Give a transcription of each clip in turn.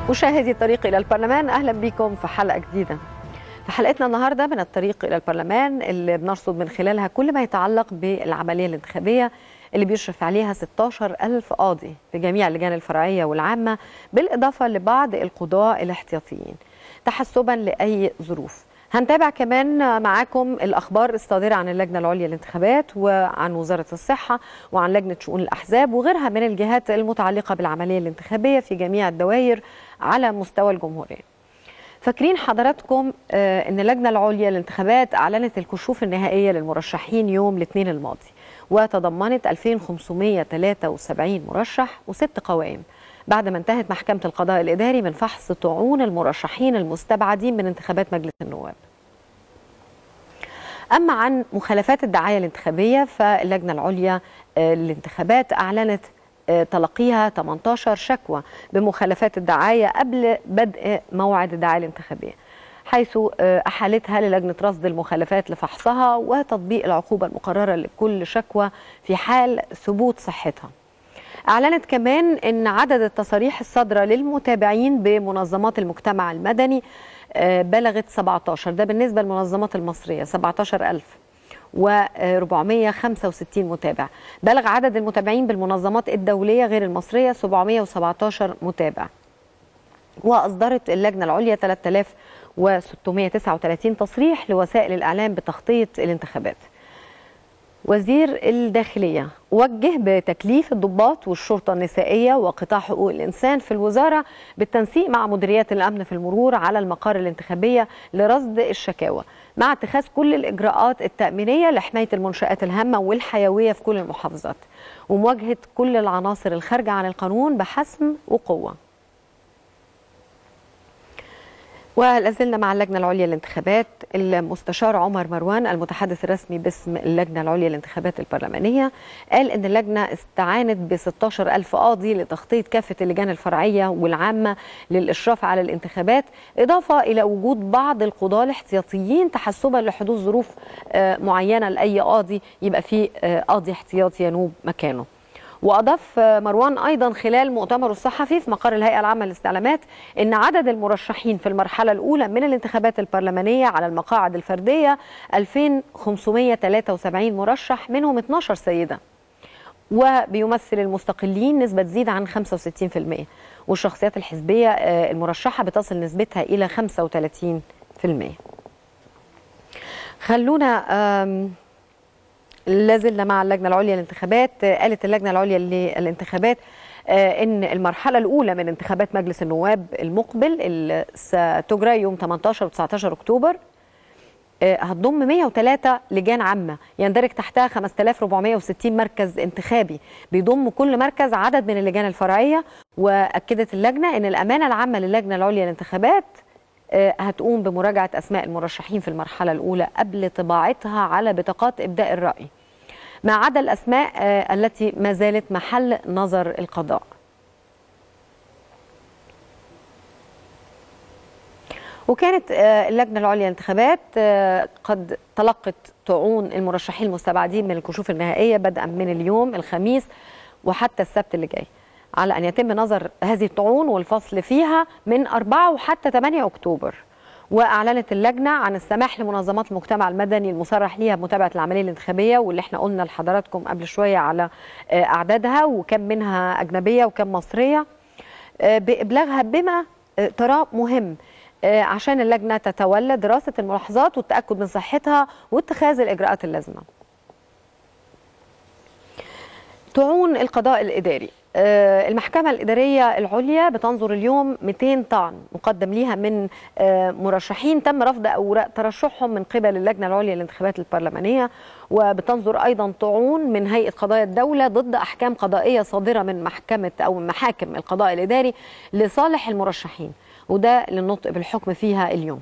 مشاهدي الطريق إلى البرلمان أهلا بكم في حلقة جديدة في حلقتنا النهاردة من الطريق إلى البرلمان اللي بنرصد من خلالها كل ما يتعلق بالعملية الانتخابية اللي بيشرف عليها 16 ألف قاضي في جميع اللجان الفرعية والعامة بالإضافة لبعض القضاء الاحتياطيين تحسبا لأي ظروف هنتابع كمان معاكم الأخبار الصادرة عن اللجنة العليا للانتخابات وعن وزارة الصحة وعن لجنة شؤون الأحزاب وغيرها من الجهات المتعلقة بالعملية الانتخابية في جميع الدوائر على مستوى الجمهورية فاكرين حضراتكم آه ان اللجنه العليا للانتخابات اعلنت الكشوف النهائيه للمرشحين يوم الاثنين الماضي وتضمنت 2573 مرشح وست قوائم بعد ما انتهت محكمه القضاء الاداري من فحص طعون المرشحين المستبعدين من انتخابات مجلس النواب. اما عن مخالفات الدعايه الانتخابيه فاللجنه العليا للانتخابات اعلنت تلقيها 18 شكوى بمخالفات الدعاية قبل بدء موعد الدعاية الانتخابية حيث أحالتها للجنة رصد المخالفات لفحصها وتطبيق العقوبة المقررة لكل شكوى في حال ثبوت صحتها أعلنت كمان أن عدد التصاريح الصادرة للمتابعين بمنظمات المجتمع المدني بلغت 17 ده بالنسبة للمنظمات المصرية 17 ألف و465 متابع بلغ عدد المتابعين بالمنظمات الدولية غير المصرية 717 متابع وأصدرت اللجنة العليا 3639 تصريح لوسائل الإعلام بتغطية الانتخابات وزير الداخلية وجه بتكليف الضباط والشرطة النسائية وقطاع حقوق الإنسان في الوزارة بالتنسيق مع مديريات الأمن في المرور على المقار الانتخابية لرصد الشكاوى مع اتخاذ كل الإجراءات التأمينية لحماية المنشآت الهامة والحيوية في كل المحافظات ومواجهة كل العناصر الخارجة عن القانون بحسم وقوة ولازلنا مع اللجنة العليا للانتخابات المستشار عمر مروان المتحدث الرسمي باسم اللجنة العليا للانتخابات البرلمانية قال أن اللجنة استعانت ب 16 ألف قاضي لتغطية كافة اللجان الفرعية والعامة للإشراف على الانتخابات إضافة إلى وجود بعض القضاة الاحتياطيين تحسبا لحدوث ظروف معينة لأي قاضي يبقى فيه قاضي احتياطي ينوب مكانه واضاف مروان ايضا خلال مؤتمره الصحفي في مقر الهيئه العامه للاستعلامات ان عدد المرشحين في المرحله الاولى من الانتخابات البرلمانيه على المقاعد الفرديه 2573 مرشح منهم 12 سيده وبيمثل المستقلين نسبه تزيد عن 65% والشخصيات الحزبيه المرشحه بتصل نسبتها الى 35% خلونا لازلنا مع اللجنه العليا للانتخابات قالت اللجنه العليا للانتخابات ان المرحله الاولى من انتخابات مجلس النواب المقبل اللي ستجرى يوم 18 و 19 اكتوبر هتضم 103 لجان عامه يندرج تحتها 5460 مركز انتخابي بيضم كل مركز عدد من اللجان الفرعيه واكدت اللجنه ان الامانه العامه للجنه العليا للانتخابات هتقوم بمراجعه اسماء المرشحين في المرحله الاولى قبل طباعتها على بطاقات ابداء الراي ما عدا الاسماء التي ما زالت محل نظر القضاء وكانت اللجنه العليا للانتخابات قد تلقت طعون المرشحين المستبعدين من الكشوف النهائيه بدءا من اليوم الخميس وحتى السبت اللي جاي على أن يتم نظر هذه الطعون والفصل فيها من 4 وحتى 8 أكتوبر وأعلنت اللجنة عن السماح لمنظمات المجتمع المدني المصرح ليها بمتابعة العملية الانتخابية واللي احنا قلنا لحضراتكم قبل شوية على أعدادها وكم منها أجنبية وكم مصرية بإبلاغها بما تراه مهم عشان اللجنة تتولى دراسة الملاحظات والتأكد من صحتها واتخاذ الإجراءات اللازمة طعون القضاء الإداري المحكمة الإدارية العليا بتنظر اليوم 200 طعن مقدم ليها من مرشحين تم رفض أوراق ترشحهم من قبل اللجنة العليا للانتخابات البرلمانية وبتنظر أيضا طعون من هيئة قضايا الدولة ضد أحكام قضائية صادرة من محكمة أو من محاكم القضاء الإداري لصالح المرشحين وده للنطق بالحكم فيها اليوم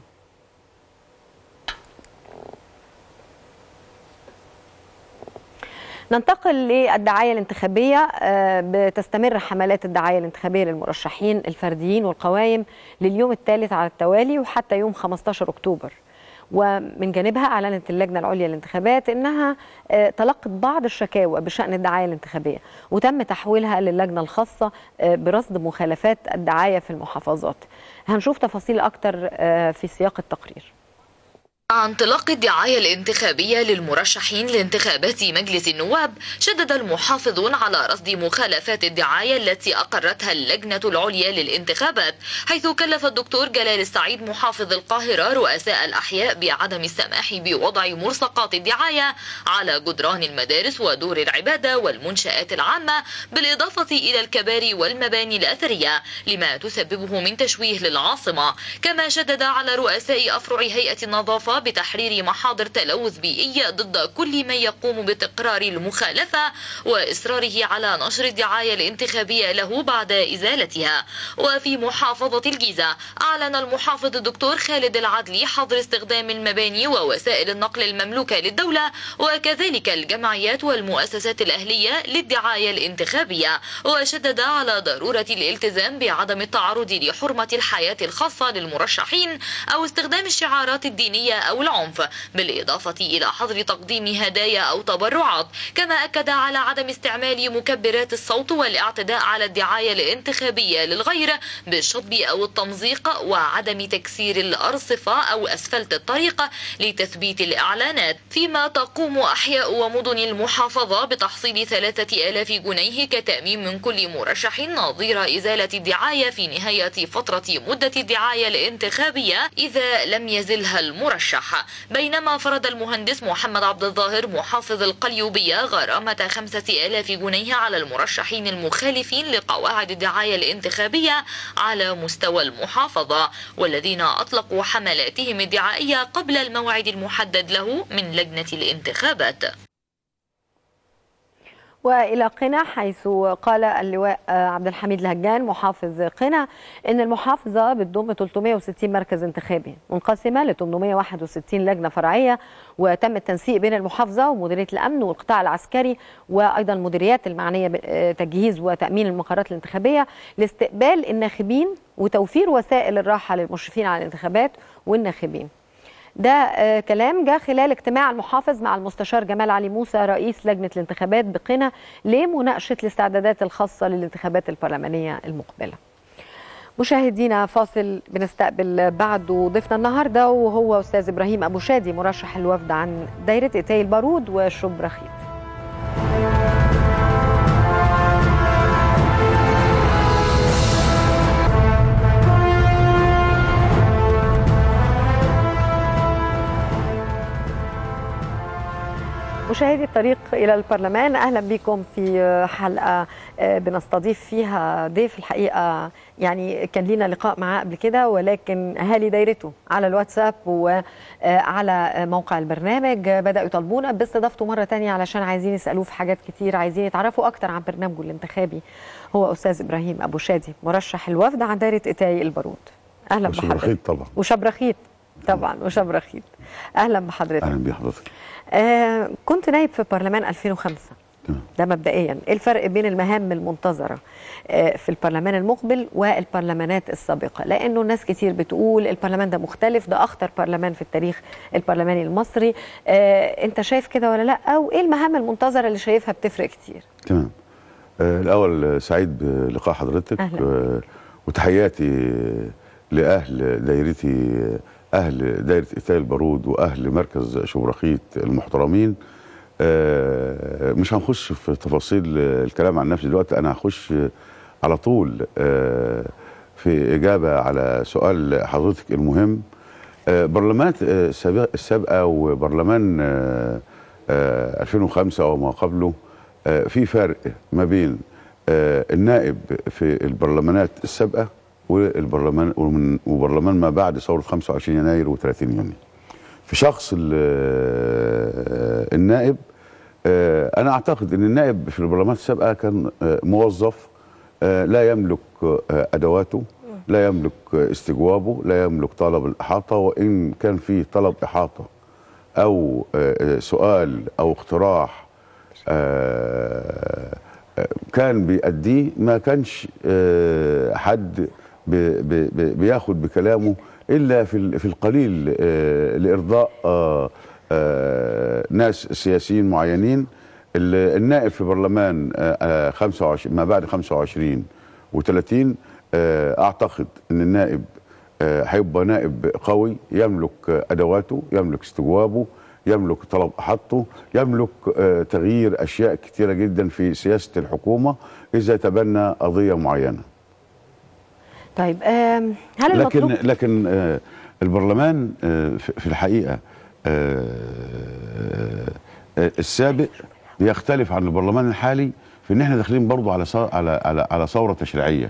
ننتقل للدعاية الانتخابية بتستمر حملات الدعاية الانتخابية للمرشحين الفرديين والقوائم لليوم الثالث على التوالي وحتى يوم 15 أكتوبر ومن جانبها أعلنت اللجنة العليا للانتخابات أنها آه، تلقت بعض الشكاوى بشأن الدعاية الانتخابية وتم تحويلها للجنة الخاصة آه، برصد مخالفات الدعاية في المحافظات هنشوف تفاصيل أكتر آه، في سياق التقرير مع انطلاق الدعاية الانتخابية للمرشحين لانتخابات مجلس النواب شدد المحافظون على رصد مخالفات الدعاية التي أقرتها اللجنة العليا للانتخابات حيث كلف الدكتور جلال السعيد محافظ القاهرة رؤساء الأحياء بعدم السماح بوضع ملصقات الدعاية على جدران المدارس ودور العبادة والمنشآت العامة بالإضافة إلى الكباري والمباني الأثرية لما تسببه من تشويه للعاصمة كما شدد على رؤساء أفرع هيئة النظافة بتحرير محاضر تلوث بيئي ضد كل من يقوم بتقرار المخالفة وإصراره على نشر الدعاية الانتخابية له بعد إزالتها وفي محافظة الجيزة أعلن المحافظ الدكتور خالد العدلي حظر استخدام المباني ووسائل النقل المملوكة للدولة وكذلك الجمعيات والمؤسسات الأهلية للدعاية الانتخابية وشدد على ضرورة الالتزام بعدم التعرض لحرمة الحياة الخاصة للمرشحين أو استخدام الشعارات الدينية أو العنف بالإضافة إلى حظر تقديم هدايا أو تبرعات كما أكد على عدم استعمال مكبرات الصوت والاعتداء على الدعاية الانتخابية للغير بالشطب أو التمزيق وعدم تكسير الأرصفة أو أسفلت الطريق لتثبيت الإعلانات فيما تقوم أحياء ومدن المحافظة بتحصيل ثلاثة آلاف جنيه كتأمين من كل مرشح نظير إزالة الدعاية في نهاية فترة مدة الدعاية الانتخابية إذا لم يزلها المرشح المرشح بينما فرض المهندس محمد عبد الظاهر محافظ القليوبية غرامة خمسة آلاف جنيه على المرشحين المخالفين لقواعد الدعاية الانتخابية على مستوى المحافظة والذين أطلقوا حملاتهم الدعائية قبل الموعد المحدد له من لجنة الانتخابات والى قنا حيث قال اللواء عبد الحميد الهجان محافظ قنا ان المحافظه بتضم 360 مركز انتخابي منقسمه ل 861 لجنه فرعيه وتم التنسيق بين المحافظه ومديريه الامن والقطاع العسكري وايضا المديريات المعنيه بتجهيز وتامين المقرات الانتخابيه لاستقبال الناخبين وتوفير وسائل الراحه للمشرفين على الانتخابات والناخبين ده آه كلام جاء خلال اجتماع المحافظ مع المستشار جمال علي موسى رئيس لجنة الانتخابات بقنا لمناقشة الاستعدادات الخاصة للانتخابات البرلمانية المقبلة مشاهدينا فاصل بنستقبل بعده ضيفنا النهارده وهو استاذ ابراهيم ابو شادي مرشح الوفد عن دايره اتاي البارود وشبرخيت مشاهدي الطريق الى البرلمان اهلا بكم في حلقه بنستضيف فيها ضيف الحقيقه يعني كان لينا لقاء معاه قبل كده ولكن اهالي دايرته على الواتساب وعلى موقع البرنامج بداوا يطالبونا باستضافته مره ثانيه علشان عايزين يسالوه في حاجات كتير عايزين يتعرفوا اكتر عن برنامجه الانتخابي هو استاذ ابراهيم ابو شادي مرشح الوفد عن دايره اتاي البارود اهلا بحضرتك وشبرخيت طبعا وشبرخيت طبعا وشبرخيت اهلا بحضرتك اهلا بحضرتك آه كنت نائب في برلمان 2005 تمام. ده مبدئيا ايه الفرق بين المهام المنتظره آه في البرلمان المقبل والبرلمانات السابقه لانه ناس كتير بتقول البرلمان ده مختلف ده اخطر برلمان في التاريخ البرلماني المصري آه انت شايف كده ولا لا او ايه المهام المنتظره اللي شايفها بتفرق كتير تمام آه الاول سعيد بلقاء حضرتك أهلا. آه وتحياتي لاهل دايرتي اهل دايره اتاي البارود واهل مركز شبرخيت المحترمين آه مش هنخش في تفاصيل الكلام عن نفسي دلوقتي انا هخش على طول آه في اجابه على سؤال حضرتك المهم آه برلمانات آه، السابقه السابقه وبرلمان آه، آه، 2005 وما قبله آه، في فرق ما بين آه، النائب في البرلمانات السابقه والبرلمان ومن- وبرلمان ما بعد ثوره 25 يناير و30 يونيو. في شخص ال- آه، النائب آه، انا اعتقد ان النائب في البرلمانات السابقه كان آه، موظف آه، لا يملك آه، ادواته لا يملك آه، استجوابه لا يملك طلب الاحاطه وان كان في طلب احاطه او آه، آه، سؤال او اقتراح آه، آه، كان بيأديه ما كانش آه، حد بي- بي- بي- بياخد بكلامه الا في ال- في القليل آه، لارضاء آه، آه، ناس سياسيين معينين ال- النائب في برلمان آه، آه، 25 ما بعد 25 و30 اعتقد ان النائب آه، هيبقى نائب قوي يملك آه، ادواته يملك استجوابه يملك طلب احاطته يملك آه، تغيير اشياء كثيره جدا في سياسه الحكومه اذا تبنى قضيه معينه طيب آم، هل لكن المطلوب لكن آه، البرلمان آه، في في الحقيقه آه، آه، السابق بيختلف عن البرلمان الحالي في ان احنا داخلين برضو على صا- على على على ثوره تشريعيه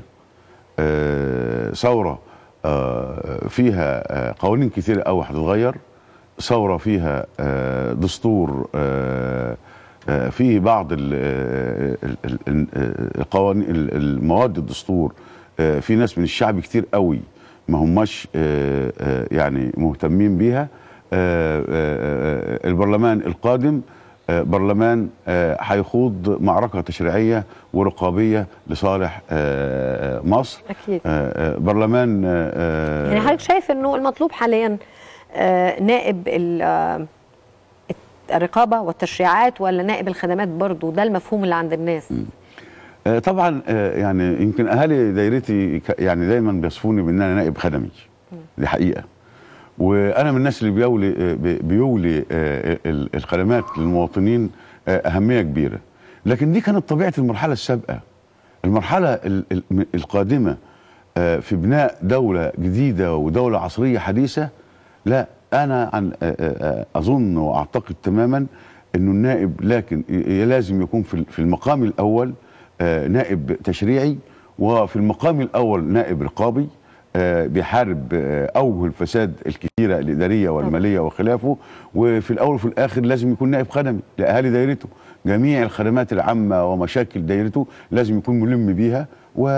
آه، ثوره آه، فيها آه، قوانين كتير قوي هتتغير ثوره فيها آه، دستور آه، آه، فيه بعض ال- ال- ال- ال- القوانين ال- المواد الدستور آه، في ناس من الشعب كتير قوي ما هماش آه، آه، يعني مهتمين بيها آه، آه، آه، البرلمان القادم آه، برلمان آه، هيخوض معركه تشريعيه ورقابيه لصالح آه، آه، مصر اكيد آه، آه، برلمان آه، يعني حضرتك شايف انه المطلوب حاليا آه، نائب ال- آه، الرقابه والتشريعات ولا نائب الخدمات برضو ده المفهوم اللي عند الناس آه، طبعا آه، يعني يمكن اهالي دايرتي ك- يعني دايما بيصفوني بان انا نائب خدمي دي حقيقه وانا من الناس اللي بيولي آه، بي- بيولي آه، ال- الخدمات للمواطنين آه، اهميه كبيره لكن دي كانت طبيعه المرحله السابقه المرحله ال- ال- القادمه آه، في بناء دوله جديده ودوله عصريه حديثه لا انا عن آه، آه، اظن واعتقد تماما انه النائب لكن ي- لازم يكون في ال- في المقام الاول آه، نائب تشريعي وفي المقام الاول نائب رقابي آه، بيحارب آه، اوجه الفساد الكثيره الاداريه والماليه وخلافه وفي الاول وفي الاخر لازم يكون نائب خدمي لاهالي دايرته جميع الخدمات العامه ومشاكل دايرته لازم يكون ملم بيها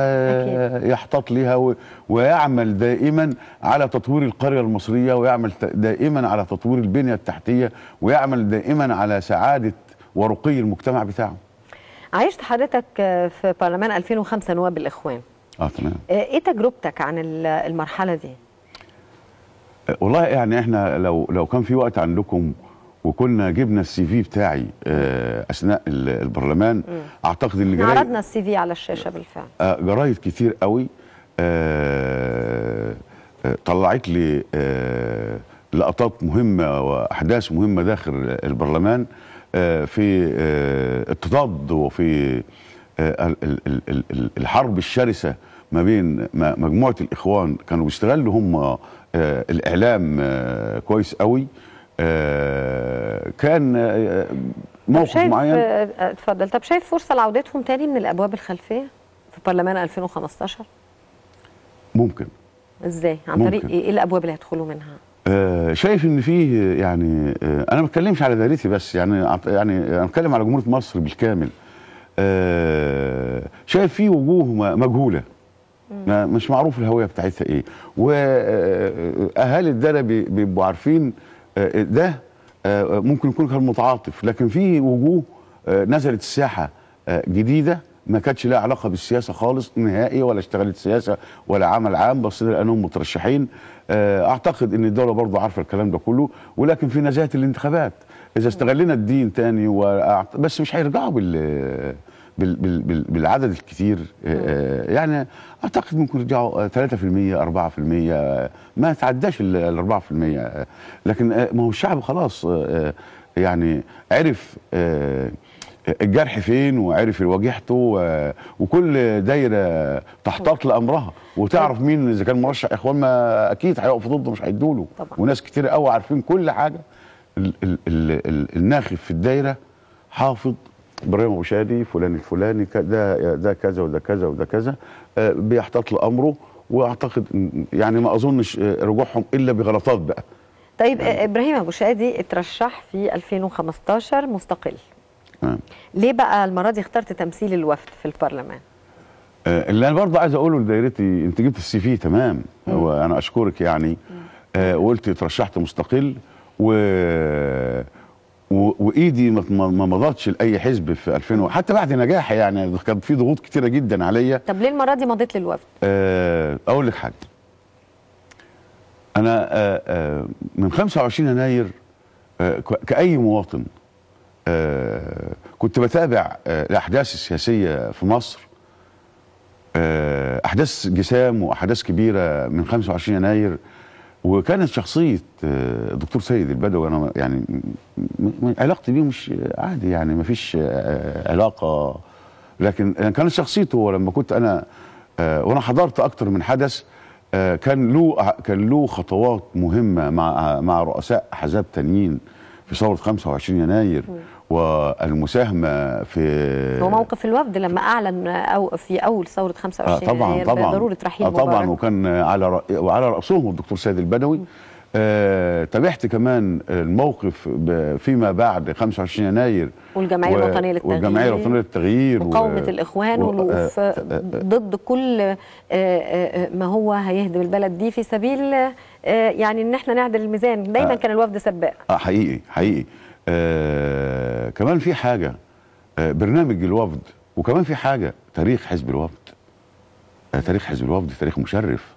ويحتاط ليها و- ويعمل دائما على تطوير القريه المصريه ويعمل ت- دائما على تطوير البنيه التحتيه ويعمل دائما على سعاده ورقي المجتمع بتاعه عايشت حضرتك آه، في برلمان 2005 نواب الاخوان اه تمام آه، ايه تجربتك عن ال- المرحله دي والله يعني احنا لو لو كان في وقت عندكم وكنا جبنا السي في بتاعي آه، اثناء ال- البرلمان اعتقد ان جرايد عرضنا السي في على الشاشه بالفعل آه، جرايد كتير قوي آه، آه، طلعت لي آه، لقطات مهمه واحداث مهمه داخل البرلمان آه، في آه، التضاد وفي آه، ال- ال- ال- ال- ال- الحرب الشرسه ما بين م- مجموعه الاخوان كانوا بيستغلوا هم آه، الاعلام آه، كويس قوي آه، كان آه، طب موقف شايف معين آه، آه، اتفضل طب شايف فرصه لعودتهم تاني من الابواب الخلفيه في برلمان 2015 ممكن ازاي عن ممكن. طريق ايه إيه الابواب اللي هيدخلوا منها آه، شايف ان فيه يعني آه، انا ما بتكلمش على دايرتي بس يعني عط- يعني انا بتكلم على جمهوريه مصر بالكامل آه، شايف فيه وجوه م- مجهوله ما مش معروف الهويه بتاعتها ايه واهالي الدايره بي- بيبقوا عارفين آه، ده آه، ممكن يكون كان متعاطف لكن في وجوه آه، نزلت الساحه آه، جديده ما كانتش لها علاقه بالسياسه خالص نهائي ولا اشتغلت سياسه ولا عمل عام بس لانهم مترشحين آه، اعتقد ان الدوله برضه عارفه الكلام ده كله ولكن في نزاهه الانتخابات اذا استغلنا الدين تاني وأعت- بس مش هيرجعوا بال بال بال بال بالعدد الكتير آه، يعني اعتقد ممكن يرجعوا آه، 3% 4% آه، ما تعداش ال ال 4% آه، لكن آه، ما هو الشعب خلاص آه، آه، يعني عرف آه، الجرح فين وعرف واجهته و- وكل دايره تحتاط لامرها وتعرف مين اذا كان مرشح اخوان ما اكيد هيقفوا ضده مش هيدوا له طبعا. وناس كتير قوي عارفين كل حاجه ال ال ال ال الناخب في الدايره حافظ ابراهيم ابو شادي فلان الفلاني ك- ده ده كذا وده كذا وده كذا آه، بيحتاط لامره واعتقد إن- يعني ما اظنش آه، رجوعهم الا بغلطات بقى طيب آه، ابراهيم ابو شادي اترشح في 2015 مستقل آه. ليه بقى المره دي اخترت تمثيل الوفد في البرلمان آه، اللي انا برضه عايز اقوله لدايرتي انت جبت السي في تمام وانا اشكرك يعني آه وقلت اترشحت مستقل و و- وايدي ما ما- ما مضتش لاي حزب في 2000 و- حتى بعد نجاحي يعني كان في ضغوط كتيره جدا عليا طب ليه المره دي مضيت للوفد آه، اقول لك حاجه انا آه، آه، من 25 يناير آه، ك- كاي مواطن آه، كنت بتابع آه، الاحداث السياسيه في مصر آه، احداث جسام واحداث كبيره من 25 يناير وكانت شخصيه آه، الدكتور سيد البدوي انا يعني م- م- علاقتي بيه مش عادي يعني ما فيش آه، علاقه لكن كانت شخصيته لما كنت انا آه، وانا حضرت اكتر من حدث آه، كان له كان له خطوات مهمه مع مع رؤساء احزاب تانيين في ثوره 25 يناير والمساهمه في وموقف الوفد لما اعلن أو في اول ثوره 25 آه طبعا يناير طبعا بضروره رحيل آه طبعا مبارك وكان على رأ- وعلى راسهم الدكتور سيد البدوي آه تابعت كمان الموقف ب- فيما بعد 25 يناير والجمعيه و- الوطنيه للتغيير والجمعيه الوطنيه للتغيير و- مقاومة الإخوان و- والوقوف آه، آه، ضد كل آه، آه، ما هو هيهدم البلد دي في سبيل آه، يعني إن احنا نعدل الميزان دايما آه. كان الوفد سباق اه حقيقي حقيقي آه كمان في حاجه آه برنامج الوفد وكمان في حاجه تاريخ حزب الوفد آه تاريخ حزب الوفد تاريخ مشرف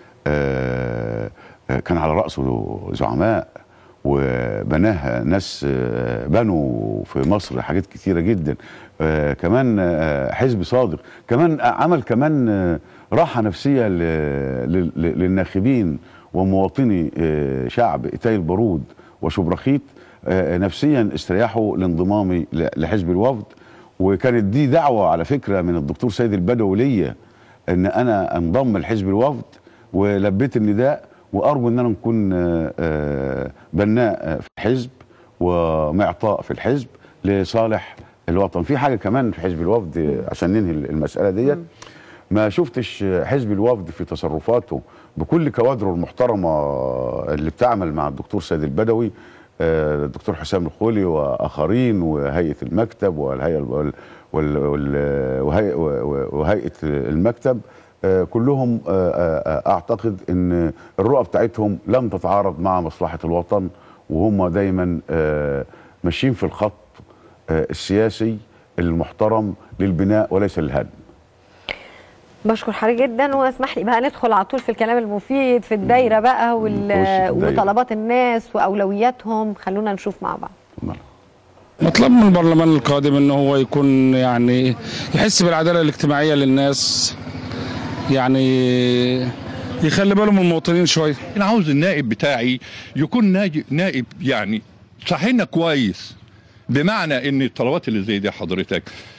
آه آه كان على راسه زعماء وبناها ناس آه بنوا في مصر حاجات كتيره جدا آه كمان آه حزب صادق كمان عمل كمان آه راحه نفسيه ل- ل- ل- للناخبين ومواطني آه شعب ايتاي البارود وشبرخيت آه نفسيا استريحوا لانضمامي ل- لحزب الوفد وكانت دي دعوه على فكره من الدكتور سيد البدوي ليا ان انا انضم لحزب الوفد ولبيت النداء وارجو ان انا نكون آه، آه، بناء آه، في الحزب ومعطاء في الحزب لصالح الوطن في حاجه كمان في حزب الوفد آه، عشان ننهي المساله ديت ما شفتش آه، حزب الوفد في تصرفاته بكل كوادره المحترمه اللي بتعمل مع الدكتور سيد البدوي آه، الدكتور حسام الخولي واخرين وهيئه المكتب والهيئه وال- وال- وال- وهيئه وهيئه المكتب آه، كلهم آه، آه، اعتقد ان الرؤى بتاعتهم لم تتعارض مع مصلحه الوطن وهم دايما آه، ماشيين في الخط آه، السياسي المحترم للبناء وليس للهدم بشكر حضرتك جدا واسمح لي بقى ندخل على طول في الكلام المفيد في الدايره بقى وال... نخش في الدايرة. وطلبات الناس واولوياتهم خلونا نشوف مع بعض مطلب من البرلمان القادم ان هو يكون يعني يحس بالعداله الاجتماعيه للناس يعني يخلي باله من المواطنين شويه انا عاوز النائب بتاعي يكون ناجي- نائب يعني صحينا كويس بمعنى ان الطلبات اللي زي دي حضرتك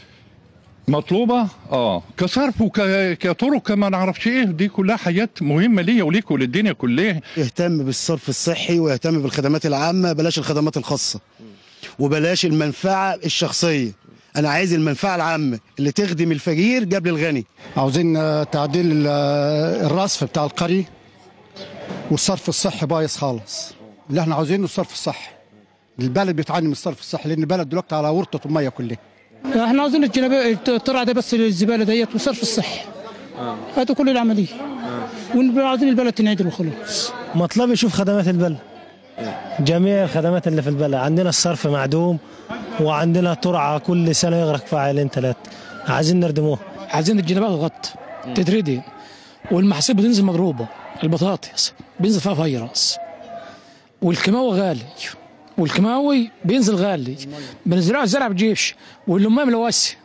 مطلوبه اه كصرف وكطرق كما نعرفش ايه دي كلها حاجات مهمه ليا وليك وللدنيا كلها يهتم بالصرف الصحي ويهتم بالخدمات العامة بلاش الخدمات الخاصة وبلاش المنفعة الشخصية أنا عايز المنفعة العامة اللي تخدم الفقير قبل الغني عاوزين آه، تعديل آه، الرصف بتاع القرية والصرف الصحي بايظ خالص اللي احنا عاوزينه الصرف الصحي البلد بتعاني من الصرف الصحي لان البلد دلوقتي على ورطه الميه كلها احنا عاوزين الجنب الترعه ده بس للزباله ديت وصرف الصحي هاتوا كل العمليه وعاوزين البلد تنعدل وخلاص مطلب يشوف خدمات البلد جميع الخدمات اللي في البلد عندنا الصرف معدوم وعندنا ترعة كل سنة يغرق في عائلين ثلاثة عايزين نردموها عايزين الجنبات غط تتردي والمحاصيل بتنزل مضروبه البطاطس بينزل فيها فيروس والكيماوي غالي والكيماوي بينزل غالي بنزلوها الزرع بجيش واللمام لواسي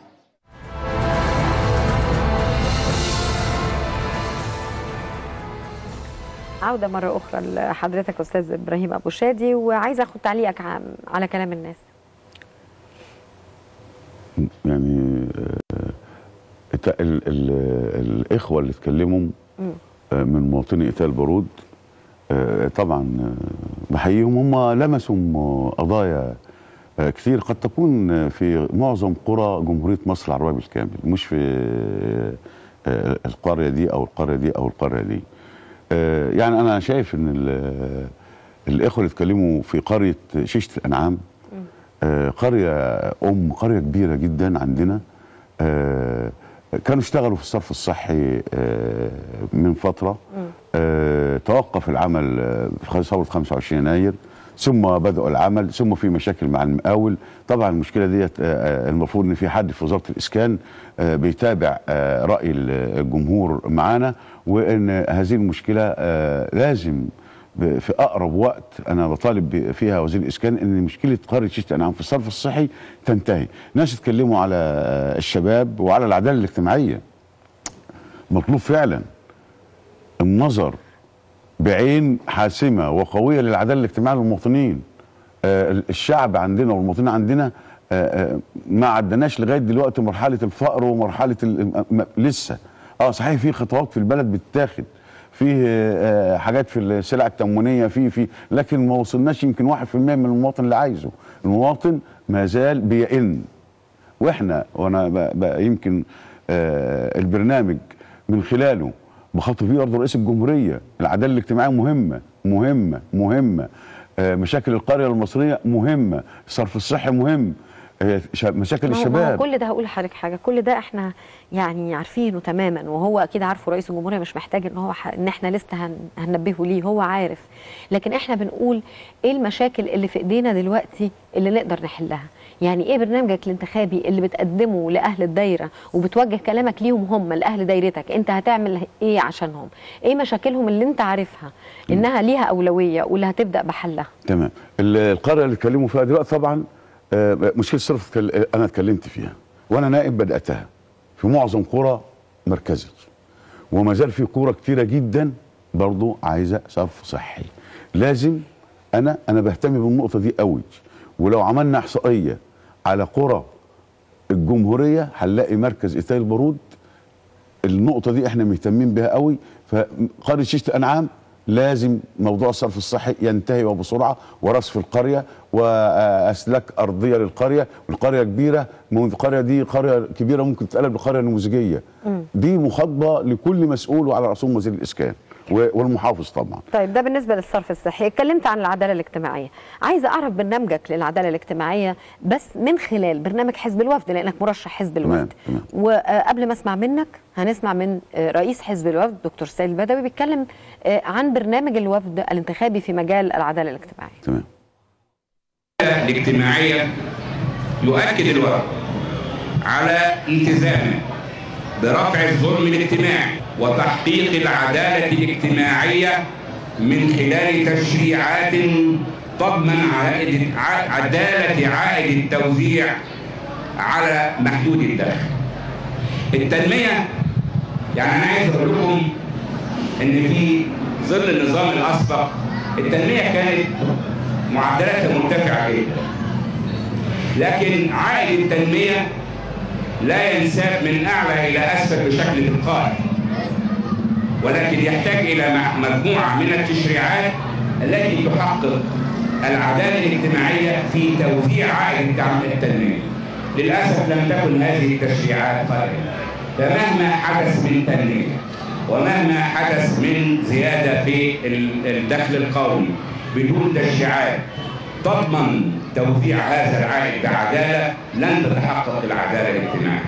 عودة مرة أخرى لحضرتك أستاذ إبراهيم أبو شادي وعايزة أخد تعليقك عن على كلام الناس يعني آه، الت- ال ال الاخوه اللي اتكلموا آه، من مواطني ايتال البارود آه، طبعا آه، بحييهم هم لمسوا م- قضايا آه، كتير قد تكون آه، في معظم قرى جمهوريه مصر العربيه بالكامل مش في آه، القريه دي او القريه دي او القريه دي آه، يعني انا شايف ان ال- الاخوه اللي اتكلموا في قريه شيشه الانعام آه، قريه ام قريه كبيره جدا عندنا آه، كانوا اشتغلوا في الصرف الصحي آه، من فتره آه، توقف العمل آه، في ثوره 25 يناير ثم بدأوا العمل ثم في مشاكل مع المقاول طبعا المشكله ديت آه، آه، المفروض ان في حد في وزاره الاسكان آه، بيتابع آه، راي الجمهور معانا وان هذه المشكله آه، لازم ب- في اقرب وقت انا بطالب ب- فيها وزير الاسكان ان مشكله قريه شتى انعام في الصرف الصحي تنتهي ناس اتكلموا على آه، الشباب وعلى العداله الاجتماعيه مطلوب فعلا النظر بعين حاسمه وقويه للعداله الاجتماعيه للمواطنين آه، الشعب عندنا والمواطنين عندنا آه، آه، ما عدناش لغايه دلوقتي مرحله الفقر ومرحله ال- م- لسه اه صحيح في خطوات في البلد بتتاخد في آه، حاجات في السلع التموينيه في في لكن ما وصلناش يمكن 1% من المواطن اللي عايزه المواطن ما زال بيئن واحنا وانا ب- ب- يمكن آه البرنامج من خلاله بخاطب فيه برضه رئيس الجمهوريه العداله الاجتماعيه مهمه مهمه مهمه آه مشاكل القريه المصريه مهمه الصرف الصحي مهم آه شا- مشاكل ما هو- ما هو الشباب كل ده هقول لحضرتك حاجه كل ده احنا يعني عارفينه تماما وهو اكيد عارفه رئيس الجمهوريه مش محتاج ان هو ح... ان احنا لسه هن... هننبهه ليه هو عارف لكن احنا بنقول ايه المشاكل اللي في ايدينا دلوقتي اللي نقدر نحلها يعني ايه برنامجك الانتخابي اللي بتقدمه لاهل الدايره وبتوجه كلامك ليهم هم لاهل دايرتك انت هتعمل ايه عشانهم ايه مشاكلهم اللي انت عارفها انها ليها اولويه واللي هتبدا بحلها تمام ال- القريه اللي اتكلموا فيها دلوقتي طبعا آه، مشكله الصرف اتكل- انا اتكلمت فيها وانا نائب بداتها في معظم قرى مركزي وما زال في قرى كتيره جدا برضو عايزه صرف صحي لازم انا انا بهتم بالنقطه دي قوي ولو عملنا احصائيه على قرى الجمهوريه هنلاقي مركز ايتاي البارود النقطه دي احنا مهتمين بها قوي فقريه شيشه انعام لازم موضوع الصرف الصحي ينتهي وبسرعه ورصف القريه واسلاك ارضيه للقريه والقريه كبيره من القريه دي قريه كبيره ممكن تتقلب لقريه نموذجيه دي مخاطبه لكل مسؤول وعلى راسهم وزير الاسكان و- والمحافظ طبعا طيب ده بالنسبه للصرف الصحي اتكلمت عن العداله الاجتماعيه عايزه اعرف برنامجك للعداله الاجتماعيه بس من خلال برنامج حزب الوفد لانك مرشح حزب تمام، الوفد تمام. وقبل ما اسمع منك هنسمع من آه، رئيس حزب الوفد دكتور سيد البدوي بيتكلم آه، عن برنامج الوفد الانتخابي في مجال العداله الاجتماعيه تمام الاجتماعية يؤكد الوفد على التزامه برفع الظلم الاجتماعي وتحقيق العدالة الاجتماعية من خلال تشريعات تضمن عائد ع- عدالة عائد التوزيع على محدود الدخل. التنمية يعني أنا عايز أقول لكم إن في ظل النظام الأسبق التنمية كانت معدلاتها مرتفعة جدا. لكن عائد التنمية لا ينساب من أعلى إلى أسفل بشكل تلقائي ولكن يحتاج إلى مع- مجموعة من التشريعات التي تحقق العدالة الاجتماعية في توزيع عائد التع- التنمية للأسف لم تكن هذه التشريعات قائمة فمهما حدث من تنمية ومهما حدث من زيادة في ال- الدخل القومي بدون تشريعات تضمن توزيع هذا العائد بعدالة لن تتحقق العدالة الاجتماعية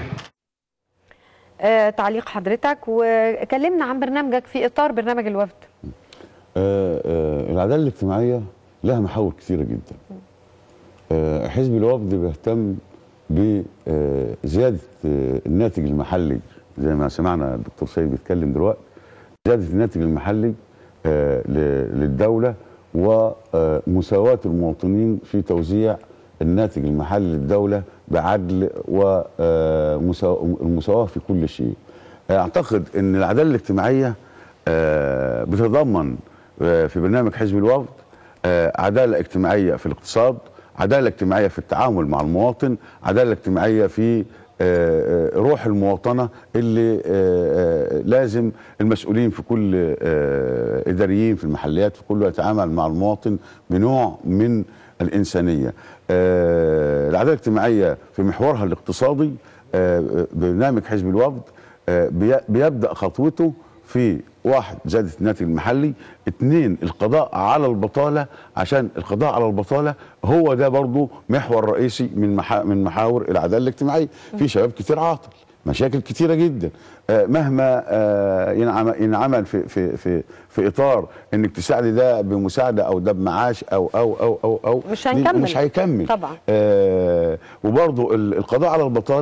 آه، تعليق حضرتك وكلمنا عن برنامجك في اطار برنامج الوفد آه، آه، العداله الاجتماعيه لها محاور كثيره جدا آه، حزب الوفد بيهتم بزياده الناتج المحلي زي ما سمعنا الدكتور سيد بيتكلم دلوقتي زياده الناتج المحلي آه، ل- للدوله ومساواه المواطنين في توزيع الناتج المحلي للدوله بعدل والمساواه في كل شيء. اعتقد ان العداله الاجتماعيه آه، بتتضمن آه، في برنامج حزب الوفد آه، عداله اجتماعيه في الاقتصاد، عداله اجتماعيه في التعامل مع المواطن، عداله اجتماعيه في آه، آه، روح المواطنه اللي آه، آه، لازم المسؤولين في كل آه، اداريين في المحليات في كله يتعامل مع المواطن بنوع من الانسانيه. آه، العداله الاجتماعيه في محورها الاقتصادي آه، برنامج حزب الوفد آه، بي- بيبدا خطوته في واحد زيادة الناتج المحلي اثنين القضاء على البطالة عشان القضاء على البطالة هو ده برضو محور رئيسي من محا من محاور العدالة الاجتماعية في شباب كتير عاطل مشاكل كتيرة جدا آه، مهما آه، ينعم- ينعمل في في في في اطار انك تساعدي ده بمساعده او ده بمعاش او او او او او مش دي هنكمل. مش هيكمل طبعا. آه وبرضو ال- القضاء على البطاله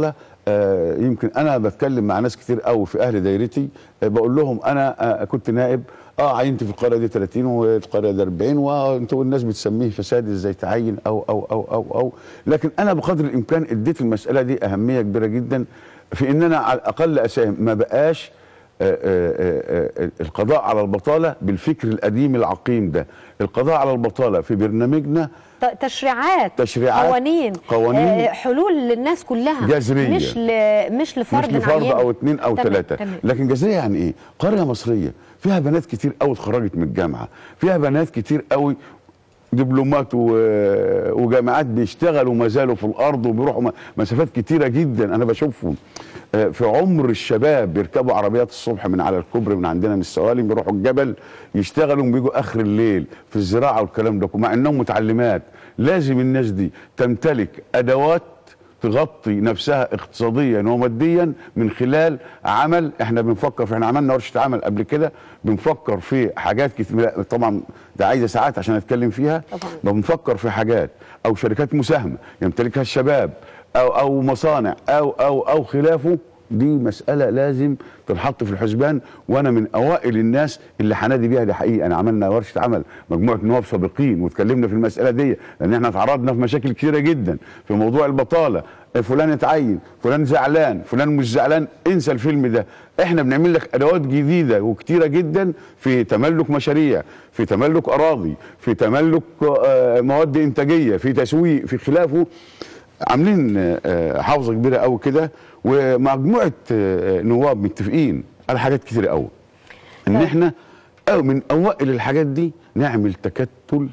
آه، يمكن انا بتكلم مع ناس كتير قوي في اهل دايرتي آه، بقول لهم انا آه، كنت نائب اه عينت في القريه دي 30 والقريه دي 40 وانتوا الناس بتسميه فساد ازاي تعين او او او او او لكن انا بقدر الامكان اديت المساله دي اهميه كبيره جدا في ان انا على الاقل اساهم ما بقاش آه، آه، آه، القضاء على البطاله بالفكر القديم العقيم ده القضاء على البطاله في برنامجنا ت- تشريعات تشريعات، قوانين قوانين آه، حلول للناس كلها جذرية. مش ل... مش لفرد مش لفرد معين. او اتنين او تمام، ثلاثه تمام. لكن جزائريه يعني ايه قريه مصريه فيها بنات كتير قوي اتخرجت من الجامعه فيها بنات كتير قوي دبلومات و- وجامعات بيشتغلوا ما زالوا في الارض وبيروحوا م- مسافات كتيره جدا انا بشوفهم آه، في عمر الشباب بيركبوا عربيات الصبح من على الكوبري من عندنا من السوالم بيروحوا الجبل يشتغلوا وبيجوا اخر الليل في الزراعه والكلام ده مع انهم متعلمات لازم الناس دي تمتلك ادوات تغطي نفسها اقتصاديا وماديا من خلال عمل احنا بنفكر في احنا عملنا ورشه عمل قبل كده بنفكر في حاجات كتير لا، طبعا ده عايزه ساعات عشان اتكلم فيها طبعاً. بنفكر في حاجات او شركات مساهمه يمتلكها الشباب او او مصانع او او او خلافه دي مسألة لازم تنحط في الحسبان وأنا من أوائل الناس اللي هنادي بيها دي حقيقة أنا عملنا ورشة عمل مجموعة نواب سابقين واتكلمنا في المسألة دي لأن احنا تعرضنا في مشاكل كتيرة جدا في موضوع البطالة فلان اتعين فلان زعلان فلان مش زعلان انسى الفيلم ده احنا بنعمل لك ادوات جديده وكتيره جدا في تملك مشاريع في تملك اراضي في تملك آه، مواد انتاجيه في تسويق في خلافه عاملين آه، حافظه كبيره قوي كده ومجموعه آه، نواب متفقين على حاجات كتيره قوي ان احنا أو من اوائل الحاجات دي نعمل تكتل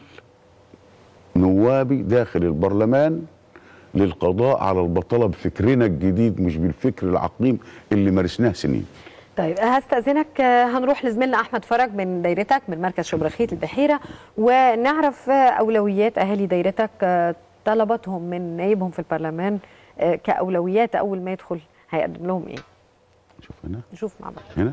نوابي داخل البرلمان للقضاء على البطاله بفكرنا الجديد مش بالفكر العقيم اللي مارسناه سنين طيب هستأذنك آه، هنروح لزميلنا أحمد فرج من دايرتك من مركز شبرخيت البحيرة ونعرف آه، أولويات أهالي دايرتك آه، طلباتهم من نائبهم في البرلمان آه، كأولويات أول ما يدخل هيقدم لهم إيه؟ شوف هنا نشوف مع بعض هنا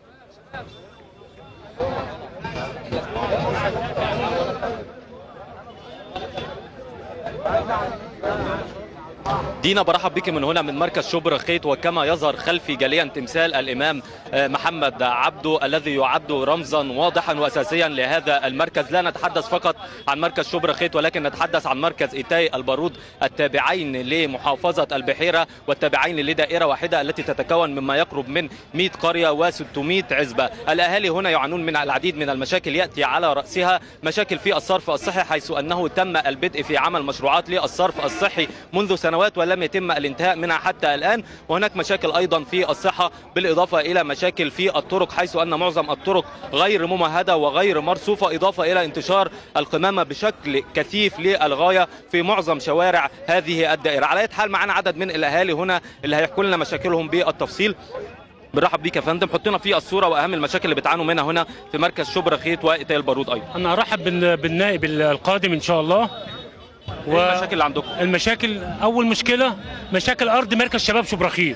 دينا برحب بك من هنا من مركز شبر خيط وكما يظهر خلفي جليا تمثال الامام آه، محمد عبده الذي يعد رمزا واضحا واساسيا لهذا المركز لا نتحدث فقط عن مركز شبر خيط ولكن نتحدث عن مركز ايتاي البارود التابعين لمحافظه البحيره والتابعين لدائره واحده التي تتكون مما يقرب من 100 قريه و600 عزبه الاهالي هنا يعانون من العديد من المشاكل ياتي على راسها مشاكل في الصرف الصحي حيث انه تم البدء في عمل مشروعات للصرف الصحي منذ سنوات ولم يتم الانتهاء منها حتى الان وهناك مشاكل ايضا في الصحه بالاضافه الى مشاكل في الطرق حيث ان معظم الطرق غير ممهده وغير مرصوفه اضافه الى انتشار القمامه بشكل كثيف للغايه في معظم شوارع هذه الدائره على اية حال معنا عدد من الاهالي هنا اللي هيحكوا لنا مشاكلهم بالتفصيل بنرحب بيك يا فندم حطينا في الصوره واهم المشاكل اللي بتعانوا منها هنا في مركز شبرا خيط وإيتاي البارود ايضا انا ارحب بال- بالنائب القادم ان شاء الله ايه المشاكل اللي عندكم المشاكل اول مشكله مشاكل ارض مركز شباب شبرخيط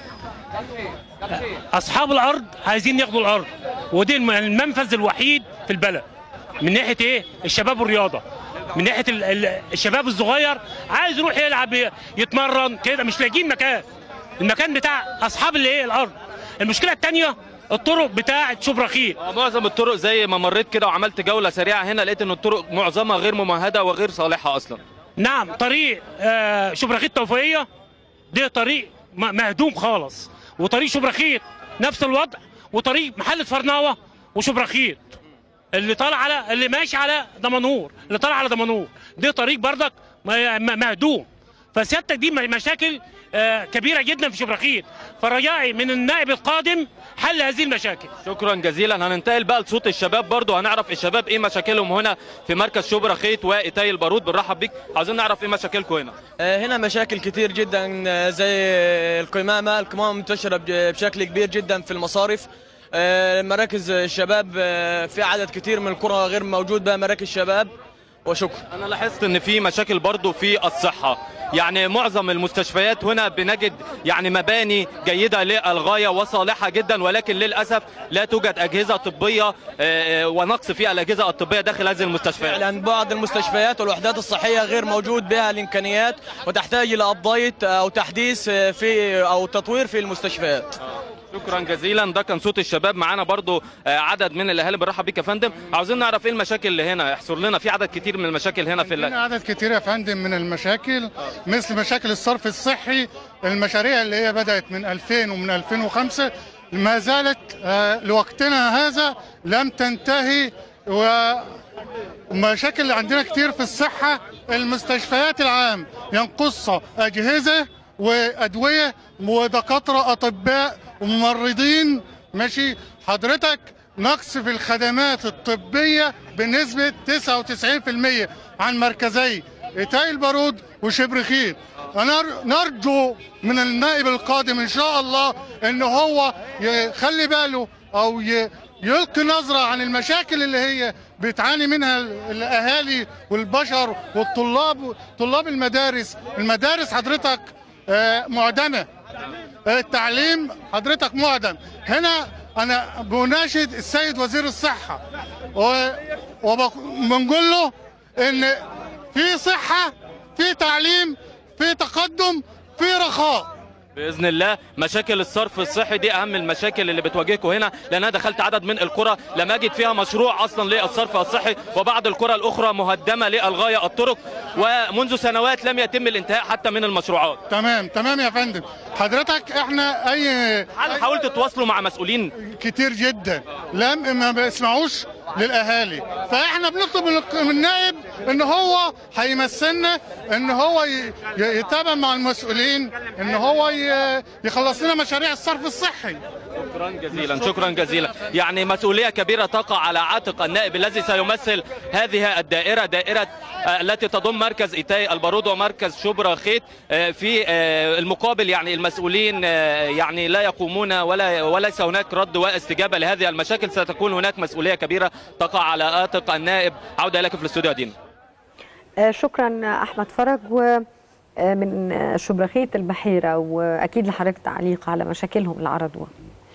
اصحاب الارض عايزين ياخدوا الارض ودي الم- المنفذ الوحيد في البلد من ناحيه ايه الشباب والرياضه من ناحيه ال- ال- الشباب الصغير عايز يروح يلعب ي- يتمرن كده مش لاقيين مكان المكان بتاع اصحاب الايه الارض المشكله الثانيه الطرق بتاعه شبرخيط معظم الطرق زي ما مريت كده وعملت جوله سريعه هنا لقيت ان الطرق معظمها غير ممهده وغير صالحه اصلا نعم طريق آه شبرخيط توفيقيه ده طريق م- مهدوم خالص وطريق شبرخيط نفس الوضع وطريق محل فرناوه وشبرخيط اللي طالع على اللي ماشي على دمنهور اللي طالع على دمنهور ده طريق بردك م- م- مهدوم فسيادتك دي م- مشاكل آه كبيره جدا في شبرخيط فرجائي من النائب القادم حل هذه المشاكل شكرا جزيلا هننتقل بقى لصوت الشباب برضو هنعرف الشباب ايه مشاكلهم هنا في مركز شبرا خيط وإيتاي البارود بنرحب بيك عاوزين نعرف ايه مشاكلكم هنا آه، هنا مشاكل كتير جدا آه، زي القمامة القمامة منتشرة بج- بشكل كبير جدا في المصارف آه، مراكز الشباب آه، في عدد كتير من القرى غير موجود بها مراكز شباب وشكرا انا لاحظت ان في مشاكل برضو في الصحه يعني معظم المستشفيات هنا بنجد يعني مباني جيده للغايه وصالحه جدا ولكن للاسف لا توجد اجهزه طبيه آه، آه، ونقص في الاجهزه الطبيه داخل هذه المستشفيات فعلا بعض المستشفيات والوحدات الصحيه غير موجود بها الامكانيات وتحتاج الى ابديت او تحديث في او تطوير في المستشفيات شكرا جزيلا ده كان صوت الشباب معانا برضو آه، عدد من الاهالي بنرحب بيك يا فندم عاوزين نعرف ايه المشاكل اللي هنا احصر لنا في عدد كتير من المشاكل هنا في عندنا ال- عدد كتير يا فندم من المشاكل مثل مشاكل الصرف الصحي المشاريع اللي هي بدأت من 2000 ومن 2005 ما زالت آه، لوقتنا هذا لم تنتهي ومشاكل اللي عندنا كتير في الصحة المستشفيات العام ينقصها أجهزة وأدوية ودكاترة أطباء وممرضين ماشي حضرتك نقص في الخدمات الطبية بنسبة 99% عن مركزي إيتاي البارود وشبرخيت أنا نرجو من النائب القادم إن شاء الله إن هو يخلي باله أو ي- يلقي نظرة عن المشاكل اللي هي بتعاني منها الأهالي والبشر والطلاب طلاب المدارس المدارس حضرتك آه، معدمة التعليم حضرتك معدم هنا انا بناشد السيد وزير الصحه وبنقول له ان في صحه في تعليم في تقدم في رخاء باذن الله مشاكل الصرف الصحي دي اهم المشاكل اللي بتواجهكم هنا لان انا دخلت عدد من القرى لم اجد فيها مشروع اصلا للصرف الصحي وبعض القرى الاخرى مهدمه للغايه الطرق ومنذ سنوات لم يتم الانتهاء حتى من المشروعات تمام تمام يا فندم حضرتك احنا اي هل حاولت تتواصلوا مع مسؤولين كتير جدا لم ما بيسمعوش للاهالي فاحنا بنطلب من الق- من النائب ان هو هيمثلنا ان هو ي- ي- يتابع مع المسؤولين ان هو ي- يخلص لنا مشاريع الصرف الصحي شكرا جزيلا شكرا جزيلا يعني مسؤوليه كبيره تقع على عاتق النائب الذي سيمثل هذه الدائره دائره آه، التي تضم مركز ايتاي البارود ومركز شبرا خيت آه، في آه، المقابل يعني المسؤولين آه، يعني لا يقومون ولا وليس هناك رد واستجابه لهذه المشاكل ستكون هناك مسؤوليه كبيره تقع على عاتق النائب عوده لك في الاستوديو يا دينا آه، شكرا احمد فرج ومن شبرخيت البحيره واكيد لحضرتك تعليق على مشاكلهم اللي عرضوها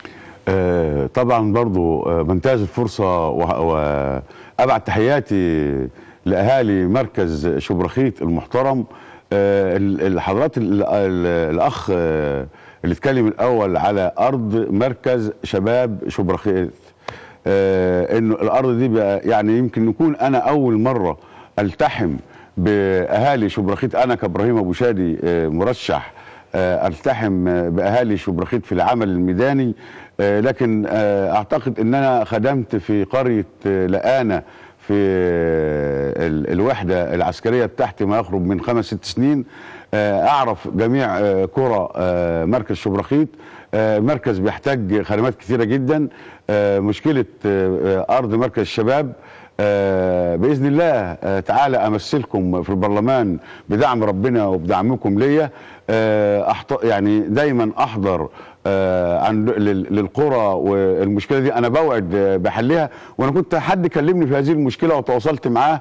آه، طبعا برضو آه، بنتهز الفرصة و- وأبعت تحياتي لأهالي مركز شبرخيت المحترم آه، ال- ال- حضرات ال- ال- الأخ آه، اللي اتكلم الأول على أرض مركز شباب شبرخيت آه، إنه الأرض دي بقى يعني يمكن نكون أنا أول مرة ألتحم بأهالي شبرخيت أنا كإبراهيم أبو شادي آه، مرشح آه، التحم آه، باهالي شبرخيت في العمل الميداني آه، لكن آه، اعتقد ان انا خدمت في قريه آه، لقانه في آه، ال- الوحده العسكريه بتاعتي ما يقرب من خمس ست سنين آه، اعرف جميع آه، قرى آه، مركز شبرخيت آه، المركز بيحتاج خدمات كثيره جدا آه، مشكله آه، آه، ارض مركز الشباب آه، باذن الله آه، تعالى امثلكم في البرلمان بدعم ربنا وبدعمكم ليا آه، أحط... يعني دايما احضر آه، عن لل- للقرى والمشكله دي انا بوعد آه، بحلها وانا كنت حد كلمني في هذه المشكله وتواصلت معاه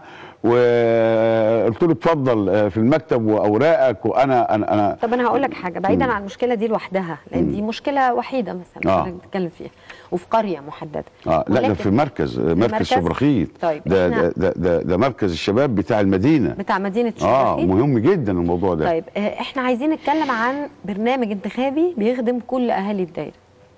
وقلت له اتفضل آه، في المكتب واوراقك وانا انا انا طب انا هقول لك حاجه بعيدا عن المشكله دي لوحدها لان دي مشكله وحيده مثلا آه. حضرتك بتتكلم فيها وفي قريه محدده اه لا ده ولكن- في مركز آه، مركز مركز؟ شبرخيت طيب، ده, إحنا- ده, ده, ده, ده مركز الشباب بتاع المدينه بتاع مدينه اه شبرخيت مهم جدا الموضوع ده طيب آه، احنا عايزين نتكلم عن برنامج انتخابي بيخدم كل اهالي الدايره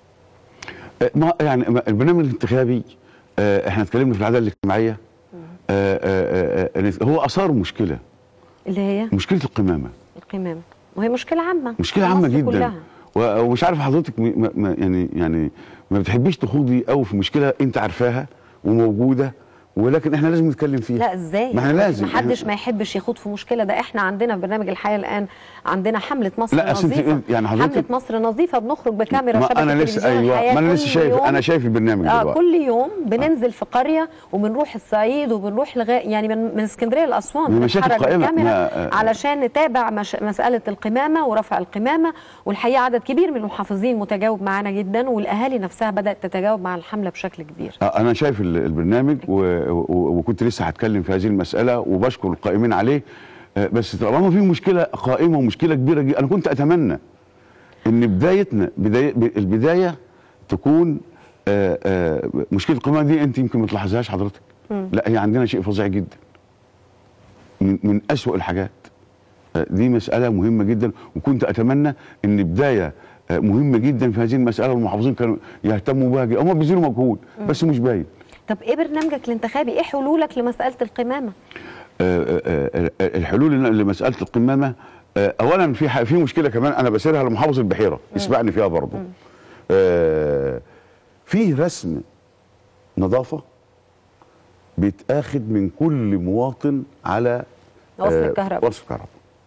آه، ما يعني ما- البرنامج الانتخابي آه، احنا اتكلمنا في العداله الاجتماعيه آه، آه، آه، آه، هو اثار مشكله اللي هي مشكله القمامه القمامه وهي مشكله عامه مشكله في عامه مصر جدا كلها. و- ومش عارف حضرتك م- ما- ما- يعني يعني ما بتحبيش تخوضي قوي في مشكله انت عارفاها وموجوده ولكن احنا لازم نتكلم فيها لا ازاي ما احنا لازم محدش ما يحبش يخوض في مشكله ده احنا عندنا في برنامج الحياه الان عندنا حمله مصر لا، أصل أنت- نظيفه يعني حضرتك- حمله مصر نظيفه بنخرج بكاميرا ما شبكه انا لسه تلفزيون ايوه الحياه ما انا لسه كل شايف يوم انا شايف البرنامج اه دلوقتي كل يوم بننزل في قريه وبنروح الصعيد وبنروح لغايه يعني من, من اسكندريه لاسوان من مشاكل بنتحرك قائمة. بالكاميرا ما- آه. علشان نتابع مش مساله القمامه ورفع القمامه والحقيقه عدد كبير من المحافظين متجاوب معانا جدا والاهالي نفسها بدات تتجاوب مع الحمله بشكل كبير آه، انا شايف ال- البرنامج و... و- وكنت لسه هتكلم في هذه المساله وبشكر القائمين عليه آه، بس طالما في مشكله قائمه ومشكله كبيره جدا انا كنت اتمنى ان بدايتنا بداية البدايه تكون آه، آه، مشكله القمامه دي انت يمكن ما تلاحظهاش حضرتك لا هي عندنا شيء فظيع جدا من من اسوأ الحاجات آه، دي مساله مهمه جدا وكنت اتمنى ان بدايه آه، مهمه جدا في هذه المساله والمحافظين كانوا يهتموا بها جدا. هم بيبذلوا مجهود بس مش باين طب ايه برنامجك الانتخابي ايه حلولك لمساله القمامه آه، آه، آه، الحلول لمساله القمامه آه، اولا في ح- في مشكله كمان انا بسيرها لمحافظ البحيره اسمعني فيها برضه آه، في رسم نظافه بيتاخد من كل مواطن على وصل آه، الكهرباء. وصل الكهرباء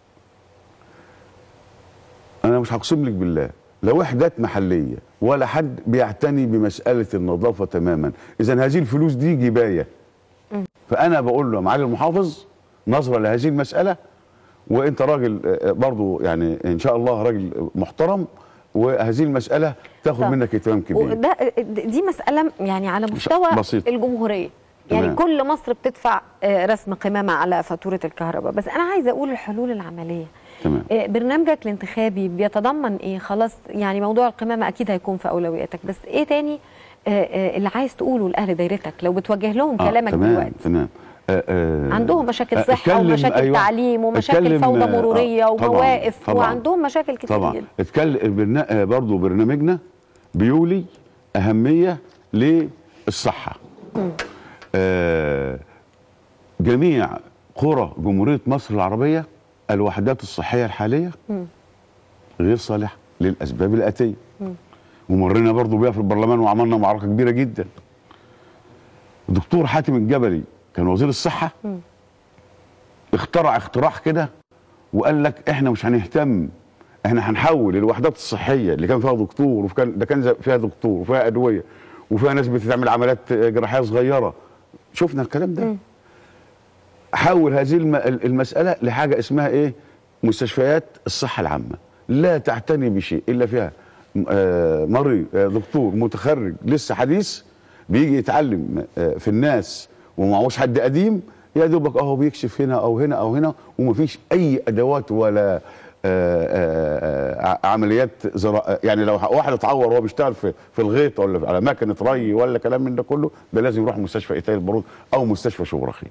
انا مش هقسم لك بالله لا وحدات محليه ولا حد بيعتني بمساله النظافه تماما اذا هذه الفلوس دي جبايه فانا بقول له يا معالي المحافظ نظرا لهذه المساله وانت راجل آه، برضو يعني ان شاء الله راجل محترم وهذه المساله تاخد طب. منك اهتمام كبير وده دي مساله يعني على مستوى بسيط. الجمهوريه يعني تمام. كل مصر بتدفع آه، رسم قمامه على فاتوره الكهرباء بس انا عايزه اقول الحلول العمليه تمام آه، برنامجك الانتخابي بيتضمن ايه خلاص يعني موضوع القمامه اكيد هيكون في اولوياتك بس ايه تاني آه، آه، اللي عايز تقوله لاهل دايرتك لو بتوجه لهم آه، كلامك تمام دلوقتي تمام آه آه عندهم مشاكل آه، صحه اتكلم- ومشاكل أيوة. تعليم ومشاكل اتكلم، فوضى آه، مروريه طبعاً، ومواقف طبعاً. وعندهم مشاكل كتير طبعا جدا اتكلم برنا... آه، برضو برنامجنا بيولي اهميه للصحه آه جميع قرى جمهوريه مصر العربيه الوحدات الصحيه الحاليه مم. غير صالحه للاسباب الاتيه ومرينا برضو بيها في البرلمان وعملنا معركه كبيره جدا الدكتور حاتم الجبلي كان وزير الصحه مم. اخترع اختراع كده وقال لك احنا مش هنهتم احنا هنحول الوحدات الصحيه اللي كان فيها دكتور وكان ده كان زي- فيها دكتور وفيها ادويه وفيها ناس بتعمل عمليات جراحيه صغيره شفنا الكلام ده حول هذه الم- المساله لحاجه اسمها ايه مستشفيات الصحه العامه لا تعتني بشيء الا فيها م- آه، مريض آه، دكتور متخرج لسه حديث بيجي يتعلم آه، في الناس ومعهوش حد قديم يا دوبك اهو بيكشف هنا او هنا او هنا ومفيش اي ادوات ولا آه، آه، آه، عمليات زراعة يعني لو واحد اتعور وهو بيشتغل في في الغيط ولا على مكنه ري ولا كلام من ده كله ده لازم يروح مستشفى ايتاي البارود او مستشفى شبرخيت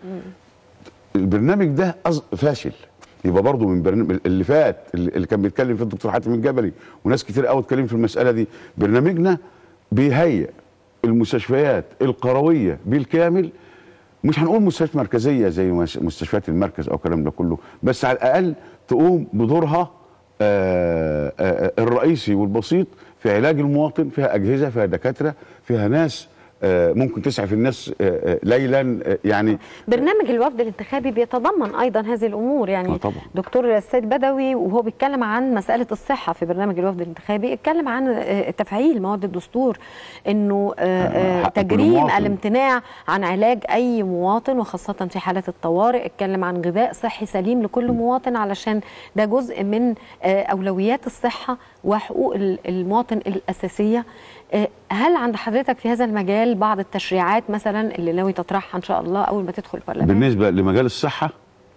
البرنامج ده أص... فاشل يبقى برضه من برنامج اللي فات اللي اللي كان بيتكلم فيه الدكتور حاتم الجبلي وناس كتير قوي اتكلم في المساله دي برنامجنا بيهيئ المستشفيات القرويه بالكامل مش هنقول مستشفيات مركزيه زي مس- مستشفيات المركز او الكلام ده كله بس على الاقل تقوم بدورها آه، آه، الرئيسي والبسيط في علاج المواطن فيها اجهزه فيها دكاتره فيها ناس آه، ممكن تسعف الناس آه، آه، ليلا آه، يعني برنامج الوفد الانتخابي بيتضمن ايضا هذه الامور يعني آه طبعا. دكتور السيد بدوي وهو بيتكلم عن مساله الصحه في برنامج الوفد الانتخابي اتكلم عن آه، تفعيل مواد الدستور انه آه، آه، حق كل تجريم مواطن. الامتناع عن علاج اي مواطن وخاصه في حالات الطوارئ اتكلم عن غذاء صحي سليم لكل مواطن علشان ده جزء من آه، اولويات الصحه وحقوق ال- المواطن الاساسيه آه، هل عند حضرتك في هذا المجال بعض التشريعات مثلا اللي ناوي تطرحها ان شاء الله اول ما تدخل البرلمان بالنسبه لمجال الصحه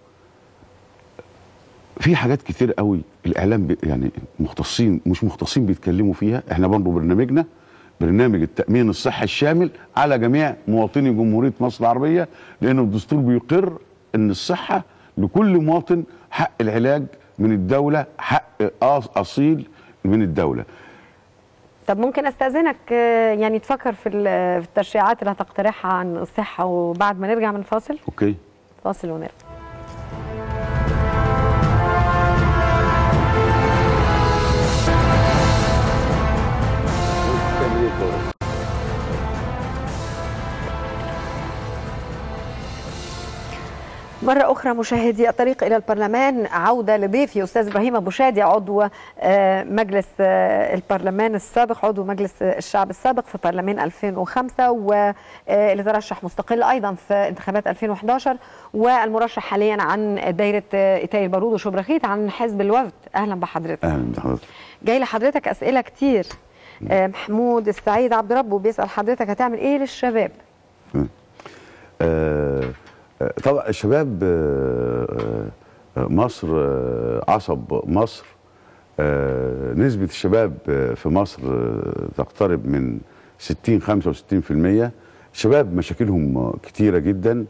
في حاجات كتير قوي الاعلام بي يعني مختصين مش مختصين بيتكلموا فيها احنا برضه برنامجنا برنامج التامين الصحي الشامل على جميع مواطني جمهوريه مصر العربيه لان الدستور بيقر ان الصحه لكل مواطن حق العلاج من الدوله حق أص- اصيل من الدوله طب ممكن استاذنك آه، يعني تفكر في ال- في التشريعات اللي هتقترحها عن الصحه وبعد ما نرجع من الفاصل اوكي فاصل ونرجع مرة أخرى مشاهدي الطريق إلى البرلمان عودة لضيفي أستاذ إبراهيم أبو شادي عضو آه، مجلس آه، البرلمان السابق عضو مجلس الشعب السابق في برلمان 2005 واللي ترشح مستقل أيضا في انتخابات 2011 والمرشح حاليا عن دايرة آه، إيتاي البارود وشبرخيت عن حزب الوفد أهلا بحضرتك اهلا بحضرتك جاي لحضرتك أسئلة كتير آه، محمود السعيد عبد ربه بيسأل حضرتك هتعمل إيه للشباب آه، آه، طبعا الشباب آه، آه، مصر آه، عصب مصر آه، نسبة الشباب آه، في مصر آه، تقترب من 60 65% الشباب مشاكلهم آه، كتيرة جدا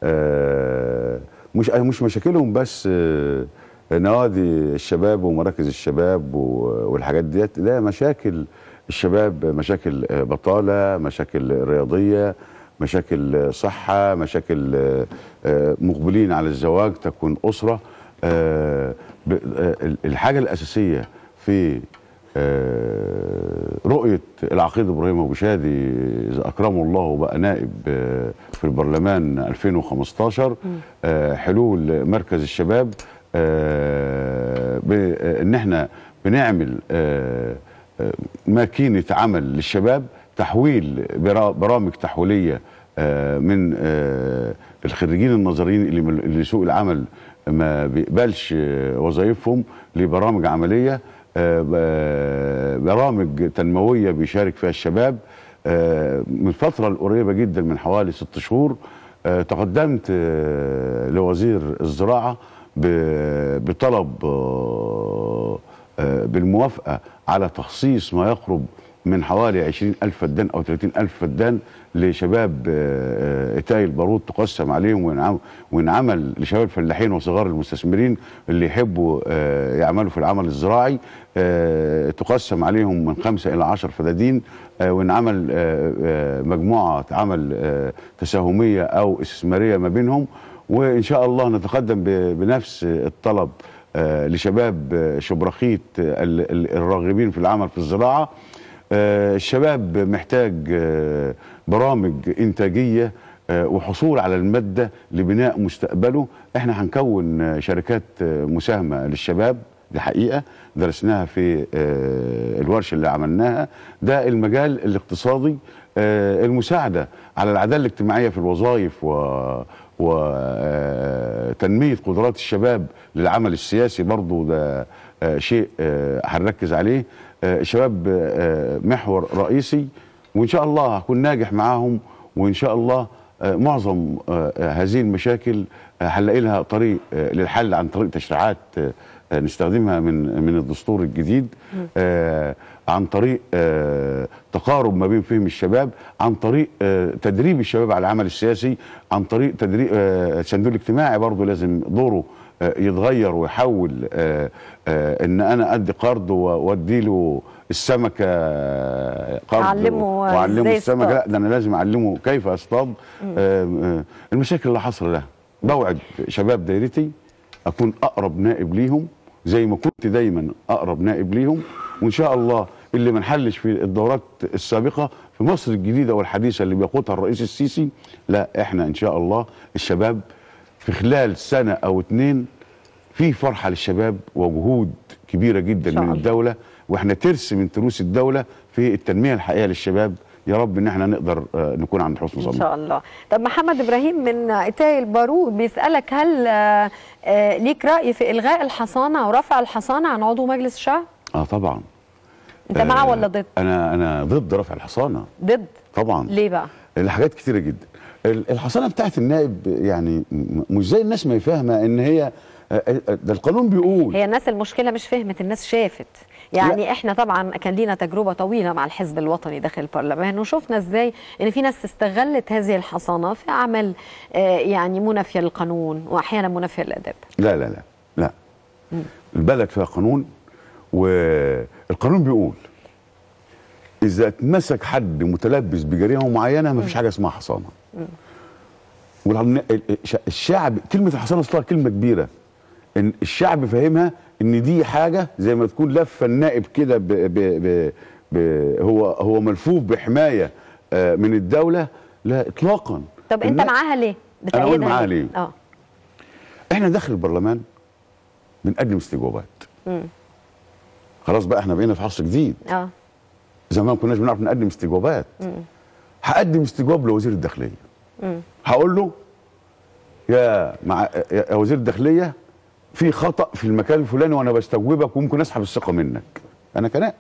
آه، مش آه، مش مشاكلهم بس آه، نوادي الشباب ومراكز الشباب و- والحاجات ديت لا مشاكل الشباب مشاكل آه، بطالة مشاكل رياضية مشاكل آه، صحة مشاكل آه، آه، مقبلين على الزواج تكون أسرة آه، ب- آه، الحاجة الأساسية في آه، رؤية العقيد إبراهيم أبو شادي إذا أكرمه الله وبقى نائب آه، في البرلمان 2015 آه، حلول مركز الشباب آه، ب- آه، إن إحنا بنعمل آه، آه، ماكينة عمل للشباب تحويل برا- برامج تحويلية آه، من آه، الخريجين النظريين اللي من- اللي سوق العمل ما بيقبلش آه، وظائفهم لبرامج عملية آه، ب- برامج تنموية بيشارك فيها الشباب آه، من الفترة القريبة جدا من حوالي ست شهور آه، تقدمت آه، لوزير الزراعة ب- بطلب آه، آه، بالموافقة على تخصيص ما يقرب من حوالي 20 ألف فدان أو 30 ألف فدان لشباب آه، آه، إتاي البارود تقسم عليهم وينعم- وينعمل لشباب الفلاحين وصغار المستثمرين اللي يحبوا آه، يعملوا في العمل الزراعي آه، تقسم عليهم من خمسة إلى عشر فدادين آه، وينعمل آه، آه، مجموعة عمل آه، تساهمية أو استثمارية ما بينهم وإن شاء الله نتقدم ب- بنفس الطلب آه، لشباب آه، شبرخيت آه، ال- ال- الراغبين في العمل في الزراعة آه، الشباب محتاج آه، برامج إنتاجية آه، وحصول على المادة لبناء مستقبله احنا هنكون آه، شركات آه، مساهمة للشباب دي حقيقة درسناها في آه، الورشة اللي عملناها ده المجال الاقتصادي آه، المساعدة على العدالة الاجتماعية في الوظائف و وتنمية قدرات الشباب للعمل السياسي برضو ده آه، شيء آه، هنركز عليه آه، الشباب آه، محور رئيسي وإن شاء الله هكون ناجح معاهم وإن شاء الله آه، معظم آه، آه، هذه المشاكل آه، هنلاقي لها طريق آه، للحل عن طريق تشريعات آه، آه، نستخدمها من من الدستور الجديد آه، عن طريق آه، تقارب ما بين فهم الشباب عن طريق آه، تدريب الشباب على العمل السياسي عن طريق تدريب آه، الصندوق الاجتماعي برضه لازم دوره آه، يتغير ويحول آه، آه، ان انا ادي قرض وادي له السمكه آه، قرض أعلمه واعلمه إزاي السمكه يصطاد. لا ده انا لازم اعلمه كيف اصطاد آه، آه، المشاكل اللي حصل لها بوعد شباب دايرتي اكون اقرب نائب ليهم زي ما كنت دايما اقرب نائب ليهم وان شاء الله اللي ما نحلش في الدورات السابقه في مصر الجديده والحديثه اللي بيقودها الرئيس السيسي لا احنا ان شاء الله الشباب في خلال سنه او اتنين في فرحه للشباب وجهود كبيره جدا شاء من الله. الدوله واحنا ترس من تروس الدوله في التنميه الحقيقيه للشباب يا رب ان احنا نقدر آه، نكون عند حسن ان ظن شاء الله طب محمد ابراهيم من اتاي البارود بيسالك هل آه، آه، ليك راي في الغاء الحصانه ورفع الحصانه عن عضو مجلس الشعب اه طبعا انت مع ولا ضد انا انا ضد رفع الحصانه ضد طبعا ليه بقى الحاجات كتيره جدا ال- الحصانه بتاعت النائب يعني م- مش زي الناس ما فاهمه ان هي آه، آه، ده القانون بيقول هي الناس المشكله مش فهمت الناس شافت يعني احنا طبعا كان لينا تجربه طويله مع الحزب الوطني داخل البرلمان وشفنا ازاي ان في ناس استغلت هذه الحصانه في اعمال آه، يعني منافيه للقانون واحيانا منافيه للاداب لا لا لا لا البلد فيها قانون والقانون بيقول اذا اتمسك حد متلبس بجريمه معينه ما فيش حاجه اسمها حصانه والعن- ال- الش- الشعب كلمه الحصانه اصلها كلمه كبيره ان الشعب فاهمها ان دي حاجه زي ما تكون لفه النائب كده ب ب ب ب هو هو ملفوف بحمايه آه، من الدوله لا اطلاقا طب انت النا- معاها ليه أنا أقول بتأيدها معاها ليه؟ اه احنا داخل البرلمان بنقدم استجوابات مم. خلاص بقى احنا بقينا في عصر جديد اه زمان ما كناش بنعرف نقدم استجوابات مم. هقدم استجواب لوزير الداخليه مم. هقول له يا مع يا يا وزير الداخليه في خطا في المكان الفلاني وانا بستجوبك وممكن اسحب الثقه منك انا كنائب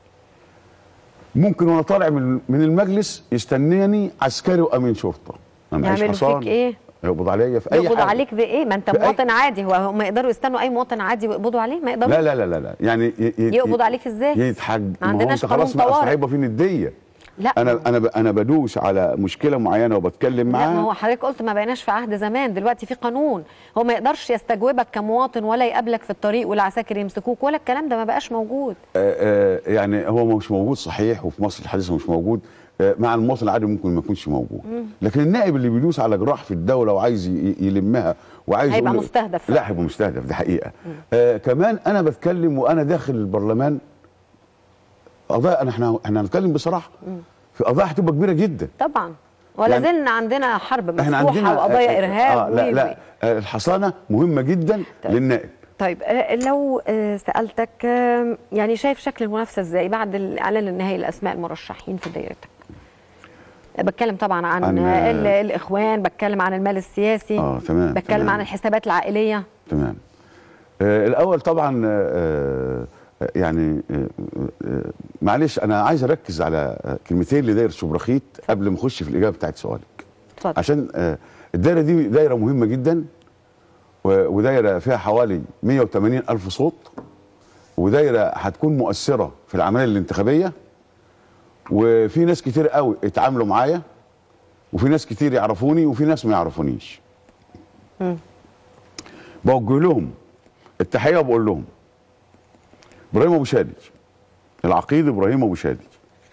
ممكن وانا طالع من من المجلس يستنيني عسكري وامين شرطه ما معيش يعملوا حصان فيك ايه يقبض عليا في اي يقبضوا حاجه عليك بايه ما انت في أي- مواطن عادي هو هم يقدروا يستنوا اي مواطن عادي ويقبضوا عليه ما يقدروا لا لا لا لا, لا. يعني ي- ي- يقبض عليك ازاي يتحج ما ما هو عندناش انت خلاص قانون ما أصل طوارئ. هيبقى في نديه لا انا انا ب- انا بدوس على مشكله معينه وبتكلم لا ما معاه هو حضرتك قلت ما بقيناش في عهد زمان دلوقتي في قانون هو ما يقدرش يستجوبك كمواطن ولا يقابلك في الطريق والعساكر يمسكوك ولا الكلام ده ما بقاش موجود آه، آه، يعني هو مش موجود صحيح وفي مصر الحديثه مش موجود آه، مع المواطن العادي ممكن ما يكونش موجود مم. لكن النائب اللي بيدوس على جراح في الدوله وعايز ي- يلمها وعايز هيبقى يقول- مستهدف. لا هيبقى مستهدف دي حقيقه آه كمان انا بتكلم وانا داخل البرلمان قضايا انا احنا احنا هنتكلم بصراحه مم. في قضايا هتبقى كبيره جدا طبعا ولا يعني- زلنا عندنا حرب احنا مفتوحه عندنا وقضايا ارهاب آه لا وي- لا وي. آه الحصانه مهمه جدا للنائب طيب آه، لو آه، سالتك آه، يعني شايف شكل المنافسه ازاي بعد الاعلان النهائي لاسماء المرشحين في دايرتك بتكلم طبعا عن, عن- آه، ال- الاخوان بتكلم عن المال السياسي اه تمام بتكلم تمام. عن الحسابات العائليه تمام آه الاول طبعا آه آه، يعني آه آه معلش انا عايز اركز على آه، كلمتين لدايره شبرخيت قبل ما اخش في الاجابه بتاعت سؤالك اتفضل. عشان آه الدايره دي دايره مهمه جدا و- ودايره فيها حوالي 180 الف صوت ودايره هتكون مؤثره في العمليه الانتخابيه وفي ناس كتير قوي اتعاملوا معايا وفي ناس كتير يعرفوني وفي ناس ما يعرفونيش مم. بوجه لهم التحيه وبقول لهم ابراهيم ابو شادي العقيد ابراهيم ابو شادي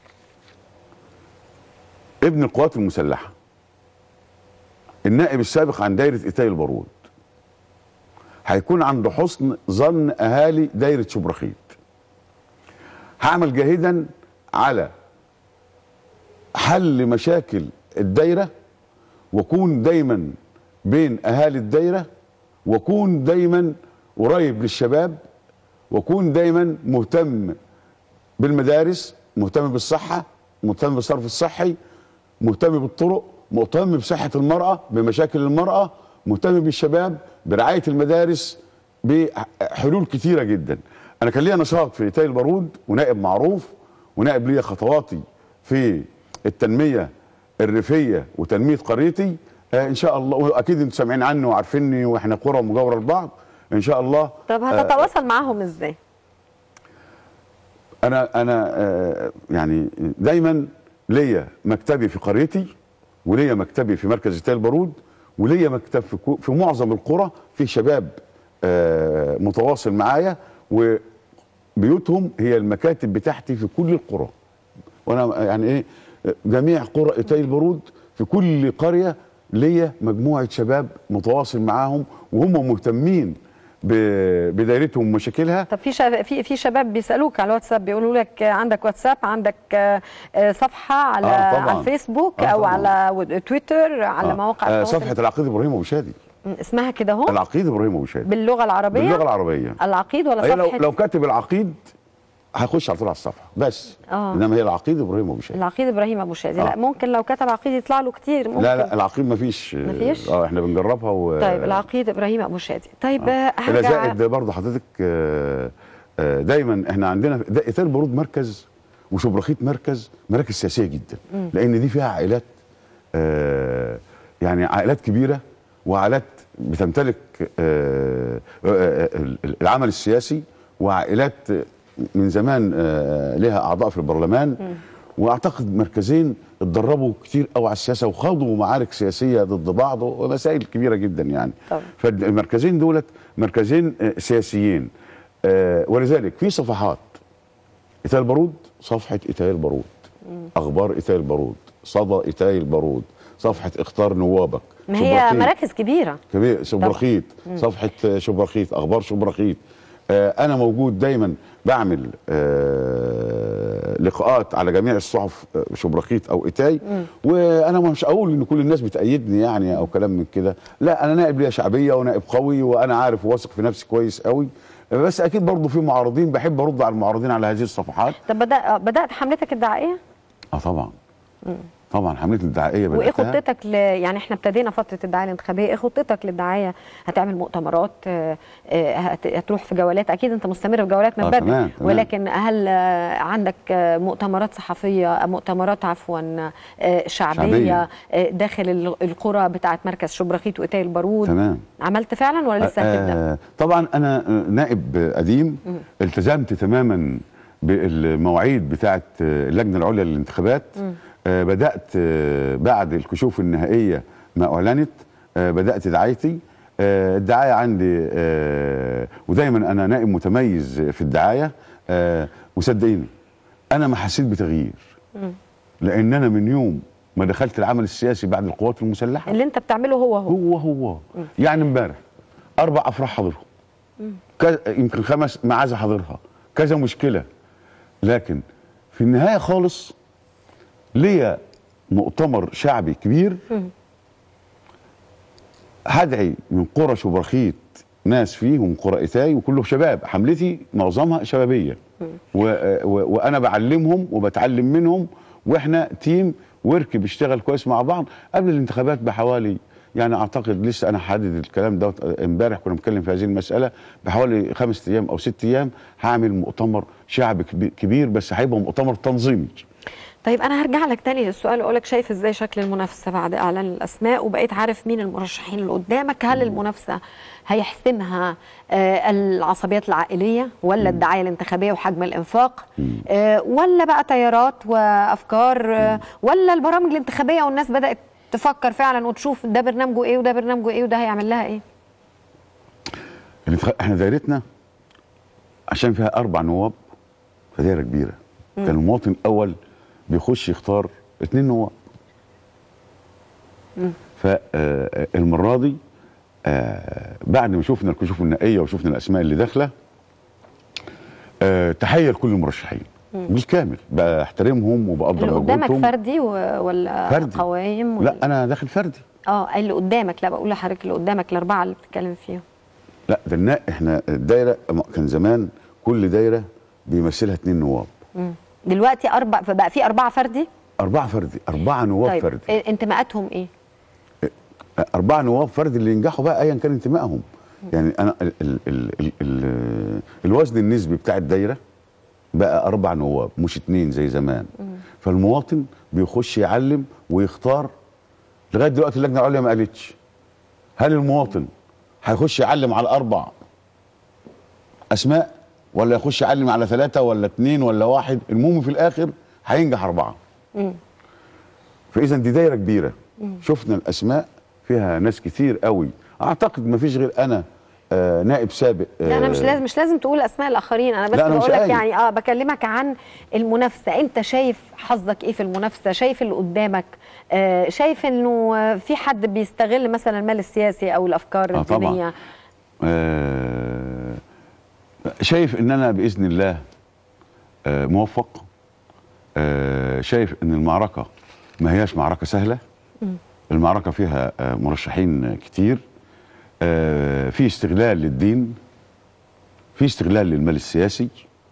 ابن القوات المسلحه النائب السابق عن دايره ايتاي البارود هيكون عند حسن ظن اهالي دايره شبرخيت هعمل جاهدا على حل مشاكل الدايره واكون دايما بين اهالي الدايره واكون دايما قريب للشباب واكون دايما مهتم بالمدارس مهتم بالصحه مهتم بالصرف الصحي مهتم بالطرق مهتم بصحه المراه بمشاكل المراه مهتم بالشباب برعايه المدارس بحلول كتيره جدا انا كان ليا نشاط في ايتاي البارود ونائب معروف ونائب ليا خطواتي في التنميه الريفيه وتنميه قريتي آه ان شاء الله واكيد انتم سامعين عني وعارفيني واحنا قرى مجاوره لبعض ان شاء الله طب آه، هتتواصل معاهم ازاي انا انا آه، يعني دايما ليا مكتبي في قريتي وليا مكتبي في مركز تال البارود وليا مكتب في, كو- في معظم القرى في شباب آه، متواصل معايا وبيوتهم هي المكاتب بتاعتي في كل القرى وانا يعني ايه جميع قرى ايتاي البارود في كل قريه ليا مجموعه شباب متواصل معاهم وهم مهتمين ب- بدايرتهم ومشاكلها طب في شباب في في شباب بيسالوك على الواتساب بيقولوا لك عندك واتساب عندك آه، آه، صفحه على آه، طبعاً. على الفيسبوك آه، او طبعاً. على ود- تويتر على آه. مواقع آه التواصل صفحه العقيد ابراهيم ابو شادي م، اسمها كده اهو العقيد ابراهيم ابو شادي باللغه العربيه باللغه العربيه العقيد ولا هي لو صفحه لو كاتب العقيد هيخش على طول على الصفحه بس آه. انما هي العقيد ابراهيم ابو شادي العقيد ابراهيم ابو شادي آه. لا ممكن لو كتب عقيد يطلع له كتير ممكن لا لا العقيد مفيش مفيش؟ اه احنا بنجربها و طيب العقيد ابراهيم ابو شادي طيب آه. الى هرجع زائد برضه حضرتك آه، آه، دايما احنا عندنا ده ايتال برود مركز وشبرخيت مركز مراكز سياسيه جدا مم. لان دي فيها عائلات آه، يعني عائلات كبيره وعائلات بتمتلك آه، آه، آه، العمل السياسي وعائلات من زمان آه، لها اعضاء في البرلمان واعتقد مركزين اتدربوا كتير قوي على السياسه وخاضوا معارك سياسيه ضد بعض ومسائل كبيره جدا يعني طبعا. فالمركزين دولت مركزين آه، سياسيين آه، ولذلك في صفحات ايتاي البارود صفحه ايتاي البارود اخبار ايتاي البارود صدى ايتاي البارود صفحه اختار نوابك ما هي شبرخيت. مراكز كبيره كبير شبرخيت مم. صفحه شبرخيت اخبار شبرخيت آه انا موجود دايما بعمل آه لقاءات على جميع الصحف آه، شبرخيت او ايتاي مم. وانا مش اقول ان كل الناس بتأيدني يعني او كلام من كده لا انا نائب ليا شعبيه ونائب قوي وانا عارف وواثق في نفسي كويس قوي بس اكيد برضه في معارضين بحب ارد على المعارضين على هذه الصفحات طب بدأ بدات حملتك الدعائيه اه طبعا مم. طبعا حملتي الدعائيه وايه بداتها خطتك ل... يعني احنا ابتدينا فتره الدعايه الانتخابيه ايه خطتك للدعايه هتعمل مؤتمرات آه، آه، هت... هتروح في جولات اكيد انت مستمر في جولات من آه، بدري تمام، تمام. ولكن هل آه، عندك آه، مؤتمرات صحفيه آه، مؤتمرات عفوا آه، شعبيه, شعبية. آه، داخل ال- القرى بتاعه مركز شبرخيت وإتاي البارود تمام عملت فعلا ولا لسه هتبدا آه طبعا انا آه، نائب قديم مم. التزمت تماما بالمواعيد بتاعه آه، اللجنه العليا للانتخابات مم. آه بدات آه بعد الكشوف النهائيه ما اعلنت آه بدات دعايتي آه الدعايه عندي آه ودايما انا نائب متميز في الدعايه آه وصدقيني انا ما حسيت بتغيير مم. لان انا من يوم ما دخلت العمل السياسي بعد القوات المسلحه اللي انت بتعمله هو هو هو هو يعني امبارح اربع افراح حضرهم مم. كذا يمكن خمس معازة حاضرها كذا مشكلة لكن في النهاية خالص ليا مؤتمر شعبي كبير مم. هدعي من قرى شبرخيت ناس فيه ومن قرى إتاي وكله شباب حملتي معظمها شبابية و و وانا بعلمهم وبتعلم منهم واحنا تيم ورك بيشتغل كويس مع بعض قبل الانتخابات بحوالي يعني اعتقد لسه انا حادد الكلام ده امبارح كنا بنتكلم في هذه المساله بحوالي خمس ايام او ست ايام هعمل مؤتمر شعبي كبي- كبير بس هيبقى مؤتمر تنظيمي طيب انا هرجع لك تاني للسؤال واقول لك شايف ازاي شكل المنافسه بعد اعلان الاسماء وبقيت عارف مين المرشحين اللي قدامك هل المنافسه هيحسمها آه العصبيات العائليه ولا الدعايه الانتخابيه وحجم الانفاق آه ولا بقى تيارات وافكار آه ولا البرامج الانتخابيه والناس بدات تفكر فعلا وتشوف ده برنامجه ايه وده برنامجه ايه وده هيعمل لها ايه الانتخ- احنا دايرتنا عشان فيها اربع نواب فدايره كبيره مم. كان المواطن الاول بيخش يختار اثنين نواب مم. فالمره دي آه، بعد ما شفنا الكشوف النهائيه وشفنا الاسماء اللي داخله آه، تحيه لكل المرشحين مم. بالكامل بحترمهم وبقدر اللي قدامك مجهودهم فردي و- ولا فردي. قوايم لا انا داخل فردي اه اللي قدامك لا بقول لحضرتك اللي قدامك الاربعه اللي بتتكلم فيهم لا ده النا- احنا الدايره كان زمان كل دايره بيمثلها اثنين نواب مم. دلوقتي اربع فبقى في اربعه فردي أربعة فردي أربعة نواب طيب فردي إيه- انتماءاتهم ايه أربعة نواب فردي اللي ينجحوا بقى أيا كان انتمائهم يعني أنا ال ال ال ال ال الوزن النسبي بتاع الدايرة بقى أربع نواب مش اتنين زي زمان فالمواطن بيخش يعلم ويختار لغاية دلوقتي اللجنة العليا ما قالتش هل المواطن هيخش يعلم على أربع أسماء ولا يخش يعلم على ثلاثة ولا اتنين ولا واحد المهم في الآخر هينجح أربعة مم. فاذا دي دايره كبيره مم. شفنا الاسماء فيها ناس كتير قوي اعتقد ما فيش غير انا آه نائب سابق آه لا انا مش لازم مش لازم تقول اسماء الاخرين انا بس لا، أنا مش بقول لك قايل. يعني اه بكلمك عن المنافسه انت شايف حظك ايه في المنافسه شايف اللي قدامك آه شايف انه آه، في حد بيستغل مثلا المال السياسي او الافكار آه، طبعاً. الدينيه آه شايف ان انا باذن الله آه موفق آه شايف ان المعركه ما هياش معركه سهله مم. المعركه فيها آه مرشحين كتير آه في استغلال للدين في استغلال للمال السياسي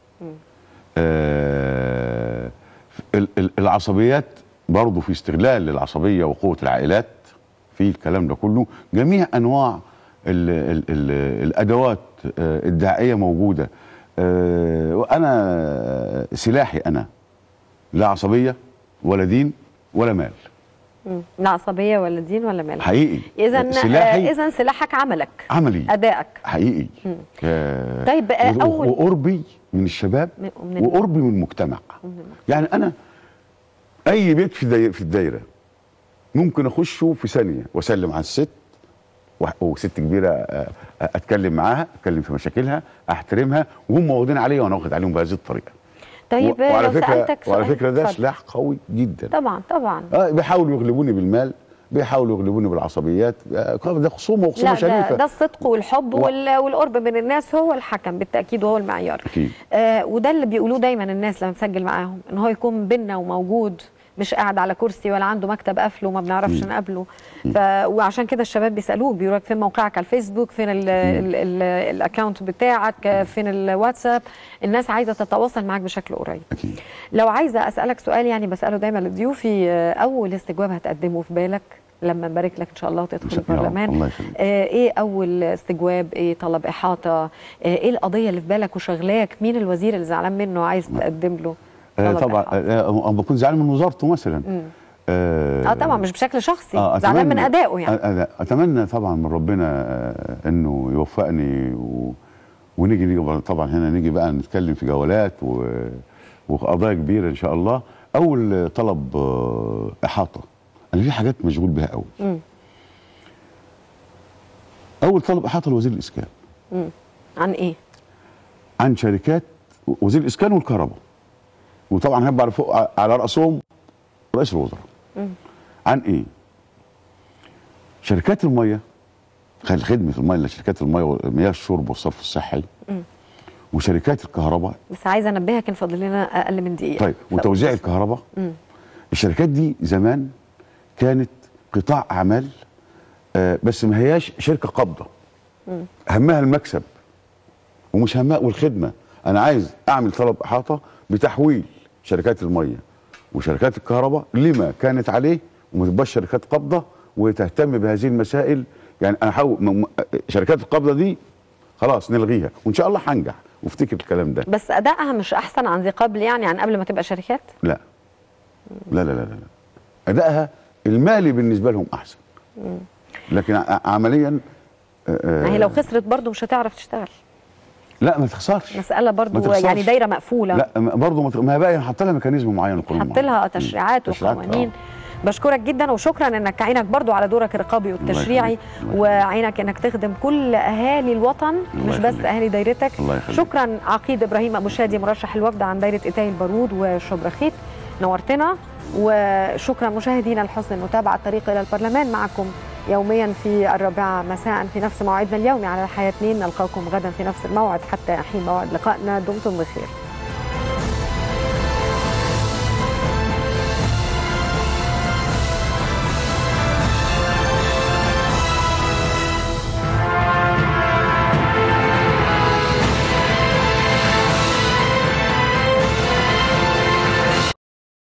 آه ال- ال- العصبيات برضه في استغلال للعصبيه وقوه العائلات في الكلام ده كله جميع انواع ال ال ال الادوات آه، الداعيه موجوده آه، وانا سلاحي انا لا عصبيه ولا دين ولا مال مم. لا عصبيه ولا دين ولا مال حقيقي اذا سلاحي اذا سلاحك عملك عملي ادائك حقيقي مم. آه، طيب، آه، و- أول- وقربي من الشباب من- ومن- وقربي من المجتمع يعني انا اي بيت في داي- في الدايره ممكن اخشه في ثانيه واسلم على الست وح- وست كبيره آه، آه، اتكلم معاها اتكلم في مشاكلها احترمها وهم واخدين عليا وانا واخد عليهم بهذه الطريقه طيب و- وعلى لو فكره سالتك وعلى سؤال فكره ده اتفضل. سلاح قوي جدا طبعا طبعا آه بيحاولوا يغلبوني بالمال بيحاولوا يغلبوني بالعصبيات آه ده خصومه وخصومه لا ده, شريفه ده الصدق والحب و- وال- والقرب من الناس هو الحكم بالتاكيد وهو المعيار اكيد آه وده اللي بيقولوه دايما الناس لما تسجل معاهم ان هو يكون بينا وموجود مش قاعد على كرسي ولا عنده مكتب قافله وما بنعرفش مم. نقابله ف... وعشان كده الشباب بيسالوك بيقولوا لك فين موقعك على الفيسبوك فين ال- ال- ال- الاكونت بتاعك فين الواتساب الناس عايزه تتواصل معاك بشكل قريب اكيد لو عايزه اسالك سؤال يعني بساله دايما لضيوفي آه، اول استجواب هتقدمه في بالك لما نبارك لك ان شاء الله وتدخل شاء الله. البرلمان الله يخليك. آه، ايه اول استجواب ايه طلب احاطه آه، ايه القضيه اللي في بالك وشغلاك مين الوزير اللي زعلان منه عايز تقدم له آه طلب طبعا إحاطة؟ آه أنا بكون زعلان من وزارته مثلا مم. آه اه طبعا مش بشكل شخصي آه، زعلان من أتمنى- ادائه يعني أ- أ- اتمنى طبعا من ربنا آه، انه يوفقني و... ونيجي نيجي طبعا هنا نيجي بقى نتكلم في جولات و... وقضايا كبيره ان شاء الله اول طلب آه، احاطه انا في حاجات مشغول بها قوي مم. اول طلب احاطه لوزير الاسكان مم. عن ايه عن شركات وزير الاسكان والكهرباء وطبعا هيبقى على فوق على راسهم رئيس الوزراء مم. عن ايه؟ شركات الميه خل- خدمه الميه لشركات الميه ومياه الشرب والصرف الصحي مم. وشركات الكهرباء بس عايزه انبهك ان فاضل لنا اقل من دقيقه طيب وتوزيع الكهرباء مم. الشركات دي زمان كانت قطاع اعمال آه بس ما هياش شركه قابضه مم. همها المكسب ومش همها والخدمه انا عايز اعمل طلب احاطه بتحويل شركات الميه وشركات الكهرباء لما كانت عليه وما تبقاش شركات قابضه وتهتم بهذه المسائل يعني انا حاول م- م- شركات القابضه دي خلاص نلغيها وان شاء الله هنجح وافتكر الكلام ده بس ادائها مش احسن عن ذي قبل يعني عن قبل ما تبقى شركات لا لا لا لا لا ادائها المالي بالنسبه لهم احسن مم. لكن ع- عمليا آه، آه، ما هي لو خسرت برضه مش هتعرف تشتغل لا ما تخسرش مساله ما برضه تخسرش. يعني دايره مقفوله لا ما- برضه ما ت- ما هي بقى حط لها ميكانيزم معين لكل حط لها تشريعات وقوانين بشكرك جدا وشكرا انك عينك برضو على دورك الرقابي والتشريعي يخليك. وعينك انك تخدم كل اهالي الوطن الله مش بس يخليك. اهالي دايرتك الله يخليك. شكرا عقيد ابراهيم ابو شادي مرشح الوفد عن دايره اتاي البارود وشبرخيت نورتنا وشكرا مشاهدينا لحسن المتابعه الطريق الى البرلمان معكم يوميا في الرابعه مساء في نفس موعدنا اليومي على الحياه 2 نلقاكم غدا في نفس الموعد حتى حين موعد لقائنا دمتم بخير